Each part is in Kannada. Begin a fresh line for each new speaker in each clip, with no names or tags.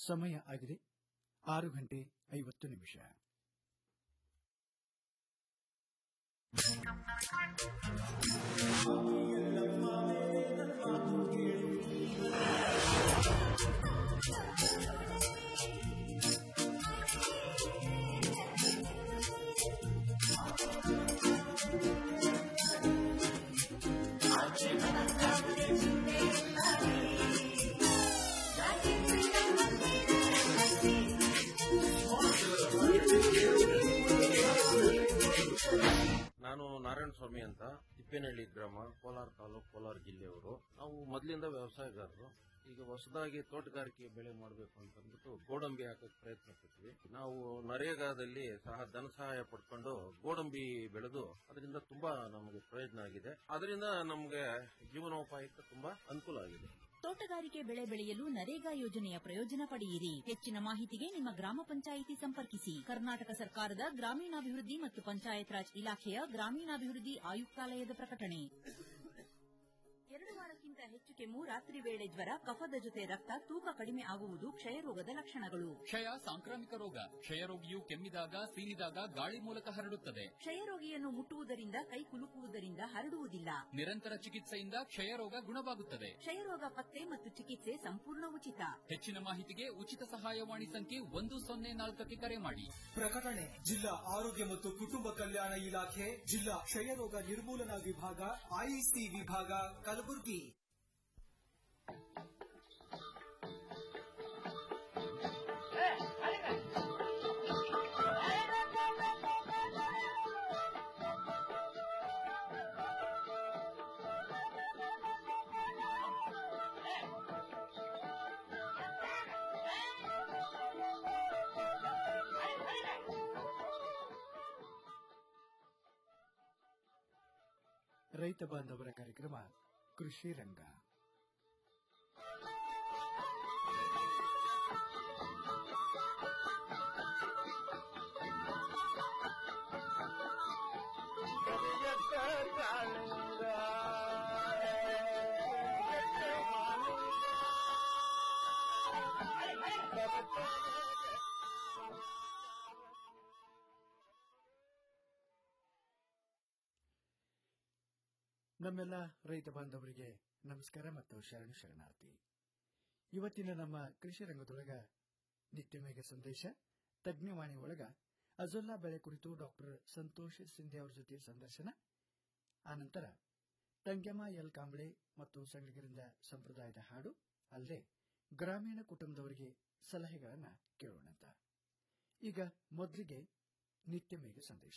ಸಮಯ ಆಗಿದೆ ಆರು ಗಂಟೆ ಐವತ್ತು ನಿಮಿಷ
ನಾನು ನಾರಾಯಣ ಸ್ವಾಮಿ ಅಂತ ತಿಪ್ಪೇನಹಳ್ಳಿ ಗ್ರಾಮ ಕೋಲಾರ ತಾಲೂಕು ಕೋಲಾರ ಜಿಲ್ಲೆಯವರು ನಾವು ಮೊದಲಿಂದ ವ್ಯವಸಾಯಗಾರರು ಈಗ ಹೊಸದಾಗಿ ತೋಟಗಾರಿಕೆ ಬೆಳೆ ಮಾಡಬೇಕು ಅಂತ ಅಂದ್ಬಿಟ್ಟು ಗೋಡಂಬಿ ಹಾಕಕ್ಕೆ ಪ್ರಯತ್ನ ಪಡ್ತೀವಿ ನಾವು ನರೇಗಾದಲ್ಲಿ ಸಹ ಧನ ಸಹಾಯ ಪಡ್ಕೊಂಡು ಗೋಡಂಬಿ ಬೆಳೆದು ಅದರಿಂದ ತುಂಬಾ ನಮಗೆ ಪ್ರಯೋಜನ ಆಗಿದೆ ಅದರಿಂದ ನಮಗೆ ಜೀವನೋಪಾಯಕ್ಕೆ ತುಂಬಾ ಅನುಕೂಲ ಆಗಿದೆ
ತೋಟಗಾರಿಕೆ ಬೆಳೆ ಬೆಳೆಯಲು ನರೇಗಾ ಯೋಜನೆಯ ಪ್ರಯೋಜನ ಪಡೆಯಿರಿ ಹೆಚ್ಚಿನ ಮಾಹಿತಿಗೆ ನಿಮ್ಮ ಗ್ರಾಮ ಪಂಚಾಯಿತಿ ಸಂಪರ್ಕಿಸಿ ಕರ್ನಾಟಕ ಸರ್ಕಾರದ ಗ್ರಾಮೀಣಾಭಿವೃದ್ಧಿ ಮತ್ತು ಪಂಚಾಯತ್ ರಾಜ್ ಇಲಾಖೆಯ ಗ್ರಾಮೀಣಾಭಿವೃದ್ಧಿ ಆಯುಕ್ತಾಲಯದ ಪ್ರಕಟಣೆ ಎರಡು ವಾರಕ್ಕಿಂತ ಹೆಚ್ಚು ಕೆಮ್ಮು ರಾತ್ರಿ ವೇಳೆ ಜ್ವರ ಕಫದ ಜೊತೆ ರಕ್ತ ತೂಕ ಕಡಿಮೆ ಆಗುವುದು ಕ್ಷಯರೋಗದ ಲಕ್ಷಣಗಳು
ಕ್ಷಯ ಸಾಂಕ್ರಾಮಿಕ ರೋಗ ಕ್ಷಯರೋಗಿಯು ಕೆಮ್ಮಿದಾಗ ಸೀನಿದಾಗ ಗಾಳಿ ಮೂಲಕ ಹರಡುತ್ತದೆ
ಕ್ಷಯರೋಗಿಯನ್ನು ಮುಟ್ಟುವುದರಿಂದ ಕೈ ಕುಲುಕುವುದರಿಂದ ಹರಡುವುದಿಲ್ಲ
ನಿರಂತರ ಚಿಕಿತ್ಸೆಯಿಂದ ಕ್ಷಯರೋಗ ಗುಣವಾಗುತ್ತದೆ
ಕ್ಷಯರೋಗ ಪತ್ತೆ ಮತ್ತು ಚಿಕಿತ್ಸೆ ಸಂಪೂರ್ಣ ಉಚಿತ
ಹೆಚ್ಚಿನ ಮಾಹಿತಿಗೆ ಉಚಿತ ಸಹಾಯವಾಣಿ ಸಂಖ್ಯೆ ಒಂದು ಸೊನ್ನೆ ನಾಲ್ಕಕ್ಕೆ ಕರೆ ಮಾಡಿ
ಪ್ರಕಟಣೆ ಜಿಲ್ಲಾ ಆರೋಗ್ಯ ಮತ್ತು ಕುಟುಂಬ ಕಲ್ಯಾಣ ಇಲಾಖೆ ಜಿಲ್ಲಾ ಕ್ಷಯರೋಗ ನಿರ್ಮೂಲನಾ ವಿಭಾಗ ಐಸಿ ವಿಭಾಗ ಕಲಬುರಗಿ
ರೈತ ಬಾಂಧವರ ಕಾರ್ಯಕ್ರಮ ಕೃಷಿ ರಂಗ ನಮ್ಮೆಲ್ಲ ರೈತ ಬಾಂಧವರಿಗೆ ನಮಸ್ಕಾರ ಮತ್ತು ಶರಣ ಶರಣಾರ್ಥಿ ಇವತ್ತಿನ ನಮ್ಮ ಕೃಷಿ ರಂಗದೊಳಗ ನಿತ್ಯಮೇಘ ಸಂದೇಶ ತಜ್ಞವಾಣಿ ಒಳಗ ಅಜೊಲ್ಲಾ ಬೆಳೆ ಕುರಿತು ಡಾಕ್ಟರ್ ಸಂತೋಷ್ ಸಿಂಧೆ ಅವರ ಜೊತೆ ಸಂದರ್ಶನ ಆನಂತರ ತಂಗ್ಯಮ್ಮ ಎಲ್ ಕಾಂಬ್ಳೆ ಮತ್ತು ಸಂಗಡಿಗರಿಂದ ಸಂಪ್ರದಾಯದ ಹಾಡು ಅಲ್ಲದೆ ಗ್ರಾಮೀಣ ಕುಟುಂಬದವರಿಗೆ ಸಲಹೆಗಳನ್ನ ಕೇಳೋಣಂತ ಈಗ ಮೊದಲಿಗೆ ನಿತ್ಯಮೇಘ ಸಂದೇಶ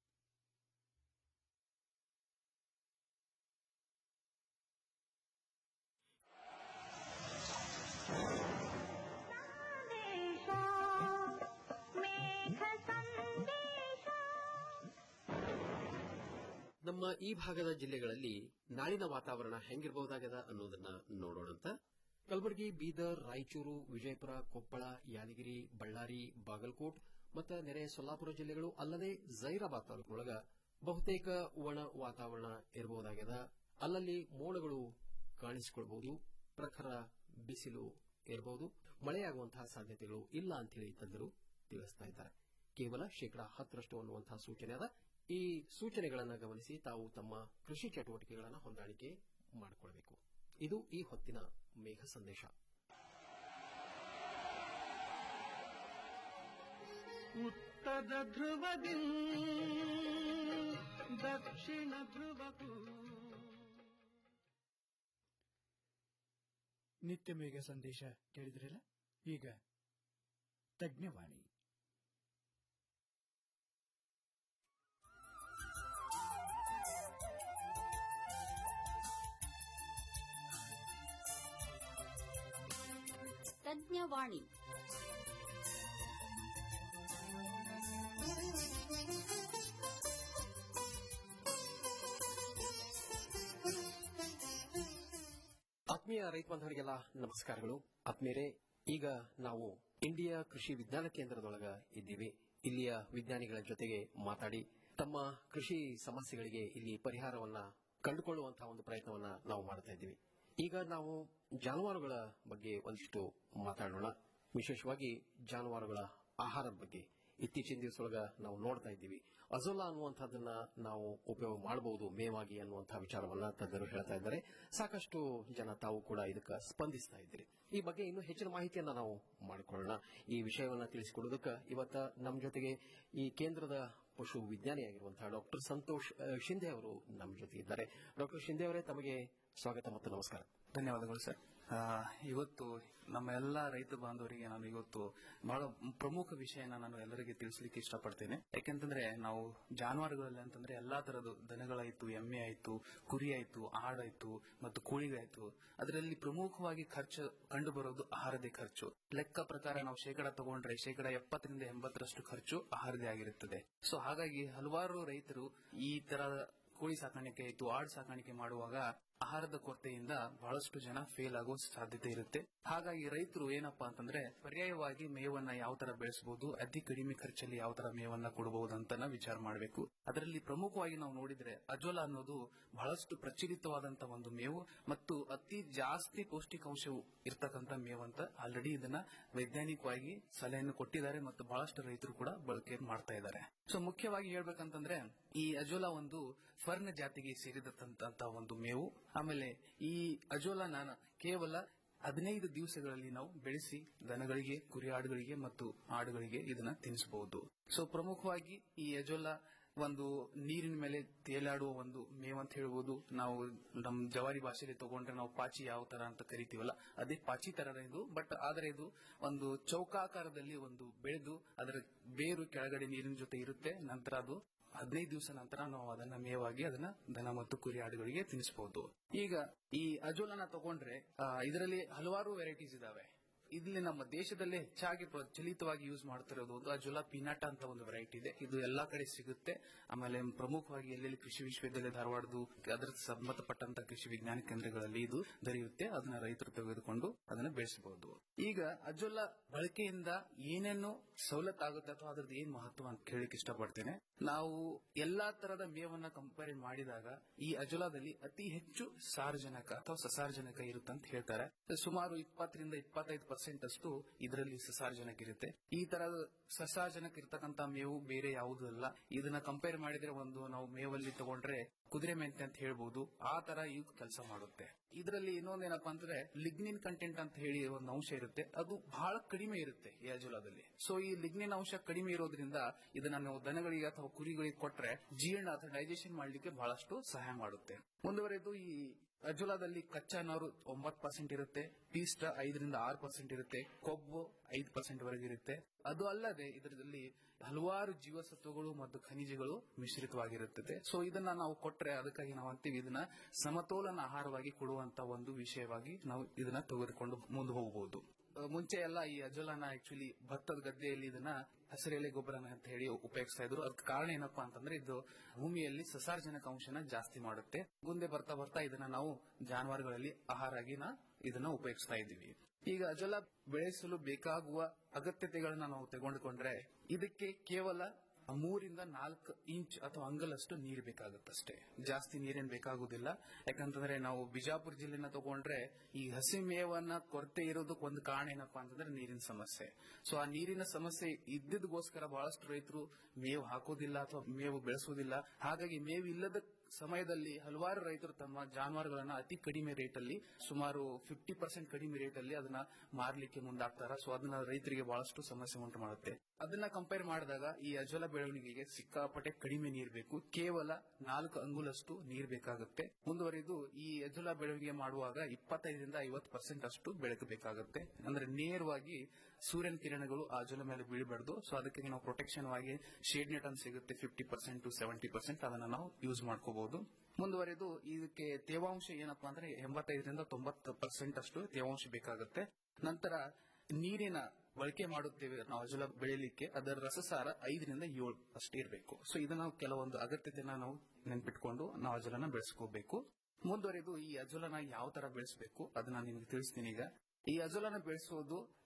ನಮ್ಮ ಈ ಭಾಗದ ಜಿಲ್ಲೆಗಳಲ್ಲಿ ನಾಳಿನ ವಾತಾವರಣ ಹೆಂಗಿರಬಹುದಾಗದ ಅನ್ನೋದನ್ನ ನೋಡೋಣಂತ ಕಲಬುರಗಿ ಬೀದರ್ ರಾಯಚೂರು ವಿಜಯಪುರ ಕೊಪ್ಪಳ ಯಾದಗಿರಿ ಬಳ್ಳಾರಿ ಬಾಗಲಕೋಟ್ ಮತ್ತು ನೆರೆ ಸೊಲ್ಲಾಪುರ ಜಿಲ್ಲೆಗಳು ಅಲ್ಲದೆ ಜೈರಾಬಾದ್ ತಾಲೂಕಿನೊಳಗ ಬಹುತೇಕ ಒಣ ವಾತಾವರಣ ಇರಬಹುದಾಗ್ಯದ ಅಲ್ಲಲ್ಲಿ ಮೋಡಗಳು ಕಾಣಿಸಿಕೊಳ್ಬಹುದು ಪ್ರಖರ ಬಿಸಿಲು ಇರಬಹುದು ಮಳೆಯಾಗುವಂತಹ ಸಾಧ್ಯತೆಗಳು ಇಲ್ಲ ಅಂತೇಳಿ ತಜ್ಞರು ತಿಳಿಸ್ತಾ ಇದ್ದಾರೆ ಕೇವಲ ಶೇಕಡಾ ಹತ್ತರಷ್ಟು ಅನ್ನುವಂತಹ ಸೂಚನೆ ಅದ ಈ ಸೂಚನೆಗಳನ್ನು ಗಮನಿಸಿ ತಾವು ತಮ್ಮ ಕೃಷಿ ಚಟುವಟಿಕೆಗಳನ್ನು ಹೊಂದಾಣಿಕೆ ಮಾಡಿಕೊಳ್ಳಬೇಕು ಇದು ಈ ಹೊತ್ತಿನ ಮೇಘ ಸಂದೇಶ
ಉತ್ತರ ಧ್ರುವದಿ ದಕ್ಷಿಣ ಧ್ರುವಕ್ಕೂ
ನಿತ್ಯ ಮೇಘ ಸಂದೇಶ ಕೇಳಿದ್ರಲ್ಲ ಈಗ ತಜ್ಞವಾಣಿ
ತಜ್ಞವಾಣಿ
ಆತ್ಮೀಯ ರೈತ ಬಾಂಧವರಿಗೆಲ್ಲ ನಮಸ್ಕಾರಗಳು ಆತ್ಮೀಯರೇ ಈಗ ನಾವು ಇಂಡಿಯಾ ಕೃಷಿ ವಿಜ್ಞಾನ ಕೇಂದ್ರದೊಳಗ ಇದ್ದೀವಿ ಇಲ್ಲಿಯ ವಿಜ್ಞಾನಿಗಳ ಜೊತೆಗೆ ಮಾತಾಡಿ ತಮ್ಮ ಕೃಷಿ ಸಮಸ್ಯೆಗಳಿಗೆ ಇಲ್ಲಿ ಪರಿಹಾರವನ್ನ ಕಂಡುಕೊಳ್ಳುವಂತಹ ಒಂದು ಪ್ರಯತ್ನವನ್ನ ನಾವು ಮಾಡ್ತಾ ಇದ್ದೀವಿ ಈಗ ನಾವು ಜಾನುವಾರುಗಳ ಬಗ್ಗೆ ಒಂದಿಷ್ಟು ಮಾತಾಡೋಣ ವಿಶೇಷವಾಗಿ ಜಾನುವಾರುಗಳ ಆಹಾರದ ಬಗ್ಗೆ ಇತ್ತೀಚಿನ ದಿವಸದೊಳಗ ನಾವು ನೋಡ್ತಾ ಇದ್ದೀವಿ ಅಜೋಲಾ ಅನ್ನುವಂಥದ್ದನ್ನ ನಾವು ಉಪಯೋಗ ಮಾಡಬಹುದು ಮೇವಾಗಿ ಅನ್ನುವಂತಹ ವಿಚಾರವನ್ನ ತಜ್ಞರು ಹೇಳ್ತಾ ಇದ್ದಾರೆ ಸಾಕಷ್ಟು ಜನ ತಾವು ಕೂಡ ಇದಕ್ಕೆ ಸ್ಪಂದಿಸ್ತಾ ಇದ್ದೀರಿ ಈ ಬಗ್ಗೆ ಇನ್ನೂ ಹೆಚ್ಚಿನ ಮಾಹಿತಿಯನ್ನ ನಾವು ಮಾಡಿಕೊಳ್ಳೋಣ ಈ ವಿಷಯವನ್ನ ತಿಳಿಸಿಕೊಡೋದಕ್ಕೆ ಇವತ್ತ ನಮ್ಮ ಜೊತೆಗೆ ಈ ಕೇಂದ್ರದ ಪಶು ವಿಜ್ಞಾನಿಯಾಗಿರುವಂತಹ ಡಾಕ್ಟರ್ ಸಂತೋಷ್ ಆ, ಶಿಂದೆ ಅವರು ನಮ್ಮ ಜೊತೆ ಇದ್ದಾರೆ ಡಾಕ್ಟರ್ ಶಿಂದೆ ಅವರೇ ತಮಗೆ ಸ್ವಾಗತ ಮತ್ತು ನಮಸ್ಕಾರ
ಧನ್ಯವಾದಗಳು ಸರ್ ಆ, ಇವತ್ತು ನಮ್ಮ ಎಲ್ಲ ರೈತ ಬಾಂಧವರಿಗೆ ನಾನು ಇವತ್ತು ಬಹಳ ಪ್ರಮುಖ ವಿಷಯನ ನಾನು ಎಲ್ಲರಿಗೆ ತಿಳಿಸ್ಲಿಕ್ಕೆ ಇಷ್ಟಪಡ್ತೇನೆ ಯಾಕೆಂತಂದ್ರೆ ನಾವು ಜಾನುವಾರುಗಳಲ್ಲಿ ಅಂತಂದ್ರೆ ಎಲ್ಲಾ ತರದ್ದು ದನಗಳಾಯ್ತು ಎಮ್ಮೆ ಆಯ್ತು ಕುರಿ ಆಯ್ತು ಆಡಾಯ್ತು ಮತ್ತು ಕೋಳಿಗಾಯ್ತು ಅದರಲ್ಲಿ ಪ್ರಮುಖವಾಗಿ ಖರ್ಚು ಕಂಡು ಬರೋದು ಆಹಾರದೇ ಖರ್ಚು ಲೆಕ್ಕ ಪ್ರಕಾರ ನಾವು ಶೇಕಡ ತಗೊಂಡ್ರೆ ಶೇಕಡ ಎಪ್ಪತ್ತರಿಂದ ಎಂಬತ್ತರಷ್ಟು ಖರ್ಚು ಆಹಾರದೇ ಆಗಿರುತ್ತದೆ ಸೊ ಹಾಗಾಗಿ ಹಲವಾರು ರೈತರು ಈ ತರ ಕೋಳಿ ಸಾಕಾಣಿಕೆ ಆಯ್ತು ಆಡ್ ಸಾಕಾಣಿಕೆ ಮಾಡುವಾಗ ಆಹಾರದ ಕೊರತೆಯಿಂದ ಬಹಳಷ್ಟು ಜನ ಫೇಲ್ ಆಗೋ ಸಾಧ್ಯತೆ ಇರುತ್ತೆ ಹಾಗಾಗಿ ರೈತರು ಏನಪ್ಪಾ ಅಂತಂದ್ರೆ ಪರ್ಯಾಯವಾಗಿ ಮೇವನ್ನ ಯಾವ ತರ ಬೆಳೆಸಬಹುದು ಅತಿ ಕಡಿಮೆ ಖರ್ಚಲ್ಲಿ ಯಾವ ತರ ಮೇವನ್ನ ಕೊಡಬಹುದು ಅಂತ ವಿಚಾರ ಮಾಡಬೇಕು ಅದರಲ್ಲಿ ಪ್ರಮುಖವಾಗಿ ನಾವು ನೋಡಿದ್ರೆ ಅಜೋಲಾ ಅನ್ನೋದು ಬಹಳಷ್ಟು ಪ್ರಚಲಿತವಾದಂತ ಒಂದು ಮೇವು ಮತ್ತು ಅತಿ ಜಾಸ್ತಿ ಪೌಷ್ಟಿಕಾಂಶವು ಇರ್ತಕ್ಕಂಥ ಮೇವಂತ ಆಲ್ರೆಡಿ ಇದನ್ನ ವೈಜ್ಞಾನಿಕವಾಗಿ ಸಲಹೆಯನ್ನು ಕೊಟ್ಟಿದ್ದಾರೆ ಮತ್ತು ಬಹಳಷ್ಟು ರೈತರು ಕೂಡ ಬಳಕೆ ಮಾಡ್ತಾ ಇದ್ದಾರೆ ಸೊ ಮುಖ್ಯವಾಗಿ ಹೇಳ್ಬೇಕಂತಂದ್ರೆ ಈ ಅಜೋಲಾ ಒಂದು ಫರ್ನ್ ಜಾತಿಗೆ ಸೇರಿದಂತ ಒಂದು ಮೇವು ಆಮೇಲೆ ಈ ಅಜೋಲಾನ ಕೇವಲ ಹದಿನೈದು ದಿವಸಗಳಲ್ಲಿ ನಾವು ಬೆಳೆಸಿ ದನಗಳಿಗೆ ಕುರಿ ಆಡುಗಳಿಗೆ ಮತ್ತು ಆಡುಗಳಿಗೆ ಇದನ್ನ ತಿನ್ನಿಸಬಹುದು ಸೊ ಪ್ರಮುಖವಾಗಿ ಈ ಅಜೋಲಾ ಒಂದು ನೀರಿನ ಮೇಲೆ ತೇಲಾಡುವ ಒಂದು ಮೇವ್ ಅಂತ ಹೇಳ್ಬೋದು ನಾವು ನಮ್ ಜವಾರಿ ಭಾಷೆಯಲ್ಲಿ ತಗೊಂಡ್ರೆ ನಾವು ಪಾಚಿ ಯಾವ ತರ ಅಂತ ಕರಿತೀವಲ್ಲ ಅದೇ ಪಾಚಿ ತರ ಇದು ಬಟ್ ಆದ್ರೆ ಇದು ಒಂದು ಚೌಕಾಕಾರದಲ್ಲಿ ಒಂದು ಬೆಳೆದು ಅದರ ಬೇರು ಕೆಳಗಡೆ ನೀರಿನ ಜೊತೆ ಇರುತ್ತೆ ನಂತರ ಅದು ಹದಿನೈದು ದಿವಸ ನಂತರ ನಾವು ಅದನ್ನ ಮೇವಾಗಿ ಅದನ್ನ ದನ ಮತ್ತು ಕುರಿ ಆಡುಗಳಿಗೆ ತಿನ್ನಿಸಬಹುದು ಈಗ ಈ ಅಜೋಲನ ತಗೊಂಡ್ರೆ ಆ, ಇದರಲ್ಲಿ ಹಲವಾರು ವೆರೈಟೀಸ್ ಇದಾವೆ ಇಲ್ಲಿ ನಮ್ಮ ದೇಶದಲ್ಲೇ ಹೆಚ್ಚಾಗಿ ಪ್ರಚಲಿತವಾಗಿ ಯೂಸ್ ಮಾಡ್ತಿರೋದು ಒಂದು ಅಜೋಲಾ ಪಿನಾಟ ಅಂತ ಒಂದು ವೆರೈಟಿ ಇದೆ ಇದು ಎಲ್ಲಾ ಕಡೆ ಸಿಗುತ್ತೆ ಆಮೇಲೆ ಪ್ರಮುಖವಾಗಿ ಎಲ್ಲೆಲ್ಲಿ ಕೃಷಿ ವಿಶ್ವವಿದ್ಯಾಲಯ ಧಾರವಾಡದು ಅದರ ಸಂಬಂಧಪಟ್ಟಂತ ಕೃಷಿ ವಿಜ್ಞಾನ ಕೇಂದ್ರಗಳಲ್ಲಿ ಇದು ದೊರೆಯುತ್ತೆ ಅದನ್ನ ರೈತರು ತೆಗೆದುಕೊಂಡು ಅದನ್ನ ಬೆಳೆಸಬಹುದು ಈಗ ಅಜೋಲಾ ಬಳಕೆಯಿಂದ ಏನೇನು ಸವಲತ್ತಾಗುತ್ತೆ ಅಥವಾ ಅದ್ರದ್ದು ಏನ್ ಮಹತ್ವ ಅಂತ ಕೇಳಲಿಕ್ಕೆ ಇಷ್ಟಪಡ್ತೇನೆ ನಾವು ಎಲ್ಲಾ ತರದ ಮೇವನ್ನ ಕಂಪೇರ್ ಮಾಡಿದಾಗ ಈ ಅಜೋಲಾದಲ್ಲಿ ಅತಿ ಹೆಚ್ಚು ಸಾರಜನಕ ಅಥವಾ ಸಸಾರಜನಕ ಇರುತ್ತೆ ಅಂತ ಹೇಳ್ತಾರೆ ಸುಮಾರು ಇಪ್ಪತ್ತರಿಂದ ಇಪ್ಪತ್ತೈದು ಪರ್ಸೆಂಟ್ ಅಷ್ಟು ಇದರಲ್ಲಿ ಸಸಾರಜನಕ ಇರುತ್ತೆ ಈ ತರದ ಸಸಾರಜನಕ ಇರ್ತಕ್ಕಂತ ಮೇವು ಬೇರೆ ಯಾವುದೂ ಅಲ್ಲ ಇದನ್ನ ಕಂಪೇರ್ ಮಾಡಿದ್ರೆ ಒಂದು ನಾವು ಮೇವಲ್ಲಿ ತಗೊಂಡ್ರೆ ಕುದುರೆ ಮೆಂತೆ ಅಂತ ಹೇಳ್ಬೋದು ಆ ತರ ಇವು ಕೆಲಸ ಮಾಡುತ್ತೆ ಇದರಲ್ಲಿ ಇನ್ನೊಂದೇನಪ್ಪಾ ಅಂತಂದ್ರೆ ಲಿಗ್ನಿನ್ ಕಂಟೆಂಟ್ ಅಂತ ಹೇಳಿ ಒಂದು ಅಂಶ ಇರುತ್ತೆ ಅದು ಬಹಳ ಕಡಿಮೆ ಇರುತ್ತೆ ಈ ಅಜೋಲಾದಲ್ಲಿ ಸೊ ಈ ಲಿಗ್ನಿನ್ ಅಂಶ ಕಡಿಮೆ ಇರೋದ್ರಿಂದ ಇದನ್ನ ನಾವು ದನಗಳಿಗೆ ಅಥವಾ ಕುರಿಗಳಿಗೆ ಕೊಟ್ರೆ ಜೀರ್ಣ ಅಥವಾ ಡೈಜೆಷನ್ ಮಾಡ್ಲಿಕ್ಕೆ ಬಹಳಷ್ಟು ಸಹಾಯ ಮಾಡುತ್ತೆ ಮುಂದುವರೆದು ಈ ಅಜೋಲಾದಲ್ಲಿ ಕಚ್ಚಾ ನಾರು ಒಂಬತ್ತು ಪರ್ಸೆಂಟ್ ಇರುತ್ತೆ ಪೀಸ್ಟ ಐದರಿಂದ ಆರು ಪರ್ಸೆಂಟ್ ಇರುತ್ತೆ ಕೊಬ್ಬು ಐದು ಪರ್ಸೆಂಟ್ ವರೆಗೆ ಇರುತ್ತೆ ಅದು ಅಲ್ಲದೆ ಇದರಲ್ಲಿ ಹಲವಾರು ಜೀವಸತ್ವಗಳು ಮತ್ತು ಖನಿಜಗಳು ಮಿಶ್ರಿತವಾಗಿರುತ್ತದೆ ಸೊ ಇದನ್ನ ನಾವು ಕೊಟ್ರೆ ಅದಕ್ಕಾಗಿ ನಾವು ಅಂತೀವಿ ಇದನ್ನ ಸಮತೋಲನ ಆಹಾರವಾಗಿ ಕೊಡುವಂತ ಒಂದು ವಿಷಯವಾಗಿ ನಾವು ಇದನ್ನ ತೆಗೆದುಕೊಂಡು ಮುಂದೆ ಹೋಗಬಹುದು ಅಹ್, ಮುಂಚೆ ಎಲ್ಲ ಈ ಅಜೋಲಾನ ಆಕ್ಚುಲಿ ಭತ್ತದ ಗದ್ದೆಯಲ್ಲಿ ಇದನ್ನ ಹಸಿರೆಲೆ ಗೊಬ್ಬರನ ಅಂತ ಹೇಳಿ ಉಪಯೋಗಿಸ್ತಾ ಇದ್ರು ಅದಕ್ಕೆ ಕಾರಣ ಏನಪ್ಪಾ ಅಂತಂದ್ರೆ ಇದು ಭೂಮಿಯಲ್ಲಿ ಸಸಾರಜನಕ ಅಂಶನ ಜಾಸ್ತಿ ಮಾಡುತ್ತೆ ಮುಂದೆ ಬರ್ತಾ ಬರ್ತಾ ಇದನ್ನ ನಾವು ಜಾನುವಾರುಗಳಲ್ಲಿ ಆಹಾರಾಗಿನ ಇದನ್ನ ಉಪಯೋಗಿಸ್ತಾ ಇದ್ದೀವಿ ಈಗ ಅಜೋಲಾ ಬೆಳೆಸಲು ಬೇಕಾಗುವ ಅಗತ್ಯತೆಗಳನ್ನ ನಾವು ತೆಗೆದುಕೊಂಡ್ರೆ ಇದಕ್ಕೆ ಕೇವಲ ಮೂರಿಂದ ನಾಲ್ಕು ಇಂಚ್ ಅಥವಾ ಅಂಗಲಷ್ಟು ನೀರು ಬೇಕಾಗುತ್ತಷ್ಟೇ ಜಾಸ್ತಿ ನೀರೇನ್ ಬೇಕಾಗುದಿಲ್ಲ ಯಾಕಂತಂದ್ರೆ ನಾವು ಬಿಜಾಪುರ ಜಿಲ್ಲೆನ ತಗೊಂಡ್ರೆ ಈ ಹಸಿ ಮೇವನ್ನ ಕೊರತೆ ಇರೋದಕ್ಕೆ ಒಂದು ಕಾರಣ ಏನಪ್ಪಾ ಅಂತಂದ್ರೆ ನೀರಿನ ಸಮಸ್ಯೆ ಸೊ ಆ ನೀರಿನ ಸಮಸ್ಯೆ ಇದ್ದಿದ್ದಗೋಸ್ಕರ ಬಹಳಷ್ಟು ರೈತರು ಮೇವು ಹಾಕೋದಿಲ್ಲ ಅಥವಾ ಮೇವು ಬೆಳೆಸೋದಿಲ್ಲ ಹಾಗಾಗಿ ಮೇವು ಇಲ್ಲದ ಸಮಯದಲ್ಲಿ ಹಲವಾರು ರೈತರು ತಮ್ಮ ಜಾನುವಾರುಗಳನ್ನ ಅತಿ ಕಡಿಮೆ ರೇಟ್ ಅಲ್ಲಿ ಸುಮಾರು ಫಿಫ್ಟಿ ಪರ್ಸೆಂಟ್ ಕಡಿಮೆ ರೇಟ್ ಅಲ್ಲಿ ಅದನ್ನ ಮಾರ್ಲಿಕ್ಕೆ ಮುಂದಾಗ್ತಾರ ಸೊ ಅದನ್ನ ರೈತರಿಗೆ ಬಹಳಷ್ಟು ಸಮಸ್ಯೆ ಉಂಟು ಮಾಡುತ್ತೆ ಅದನ್ನ ಕಂಪೇರ್ ಮಾಡಿದಾಗ ಈ ಅಜೋಲಾ ಬೆಳವಣಿಗೆಗೆ ಸಿಕ್ಕಾಪಟ್ಟೆ ಕಡಿಮೆ ನೀರ್ ಬೇಕು ಕೇವಲ ನಾಲ್ಕು ಅಂಗುಲಷ್ಟು ನೀರ್ ಬೇಕಾಗುತ್ತೆ ಮುಂದುವರಿದು ಈ ಅಜೋಲಾ ಬೆಳವಣಿಗೆ ಮಾಡುವಾಗ ಇಪ್ಪತ್ತೈದರಿಂದ ಐವತ್ತು ಪರ್ಸೆಂಟ್ ಅಷ್ಟು ಬೆಳಕು ಬೇಕಾಗುತ್ತೆ ಅಂದ್ರೆ ನೇರವಾಗಿ ಸೂರ್ಯನ ಕಿರಣಗಳು ಆ ಅಜೋಲ ಮೇಲೆ ಬೀಳಬಾರ್ದು ಸೊ ಅದಕ್ಕೆ ನಾವು ಪ್ರೊಟೆಕ್ಷನ್ ಆಗಿ ಶೇಡ್ ನೆಟ್ ಅಂತ ಸಿಗುತ್ತೆ fifty percent to seventy percent ಅದನ್ನ ನಾವು ಯೂಸ್ ಮಾಡ್ಕೋಬಹುದು ಮುಂದುವರೆದು ಇದಕ್ಕೆ ತೇವಾಂಶ ಏನಪ್ಪಾ ಅಂದ್ರೆ ಎಂಬತ್ತೈದರಿಂದ ತೊಂಬತ್ತು ಪರ್ಸೆಂಟ್ ಅಷ್ಟು ತೇವಾಂಶ ಬೇಕಾಗುತ್ತೆ ನಂತರ ನೀರಿನ ಬಳಕೆ ಮಾಡುತ್ತೇವೆ ನಾವು ಅಜೋಲಾ ಬೆಳಿಲಿಕ್ಕೆ ಅದರ ರಸಸಾರ ಐದರಿಂದ ಏಳು ಅಷ್ಟೇ ಇರಬೇಕು ಸೊ ಇದನ್ನ ನಾವು ಕೆಲವೊಂದು ಅಗತ್ಯತೆನ ನಾವು ನೆನ್ಪಿಟ್ಕೊಂಡು ನಾವು ಅಜೋಲನ ಬೆಳೆಸ್ಕೋಬೇಕು ಮುಂದುವರೆದು ಈ ಅಜೋಲನ ಯಾವ ತರ ಬೆಳೆಸಬೇಕು ಅದನ್ನ ನಿಮ್ಗೆ ತಿಳಿಸ್ತೀನಿ ಈಗ ಈ ಅಜೋಲನ ಬೆಳೆಸೋದು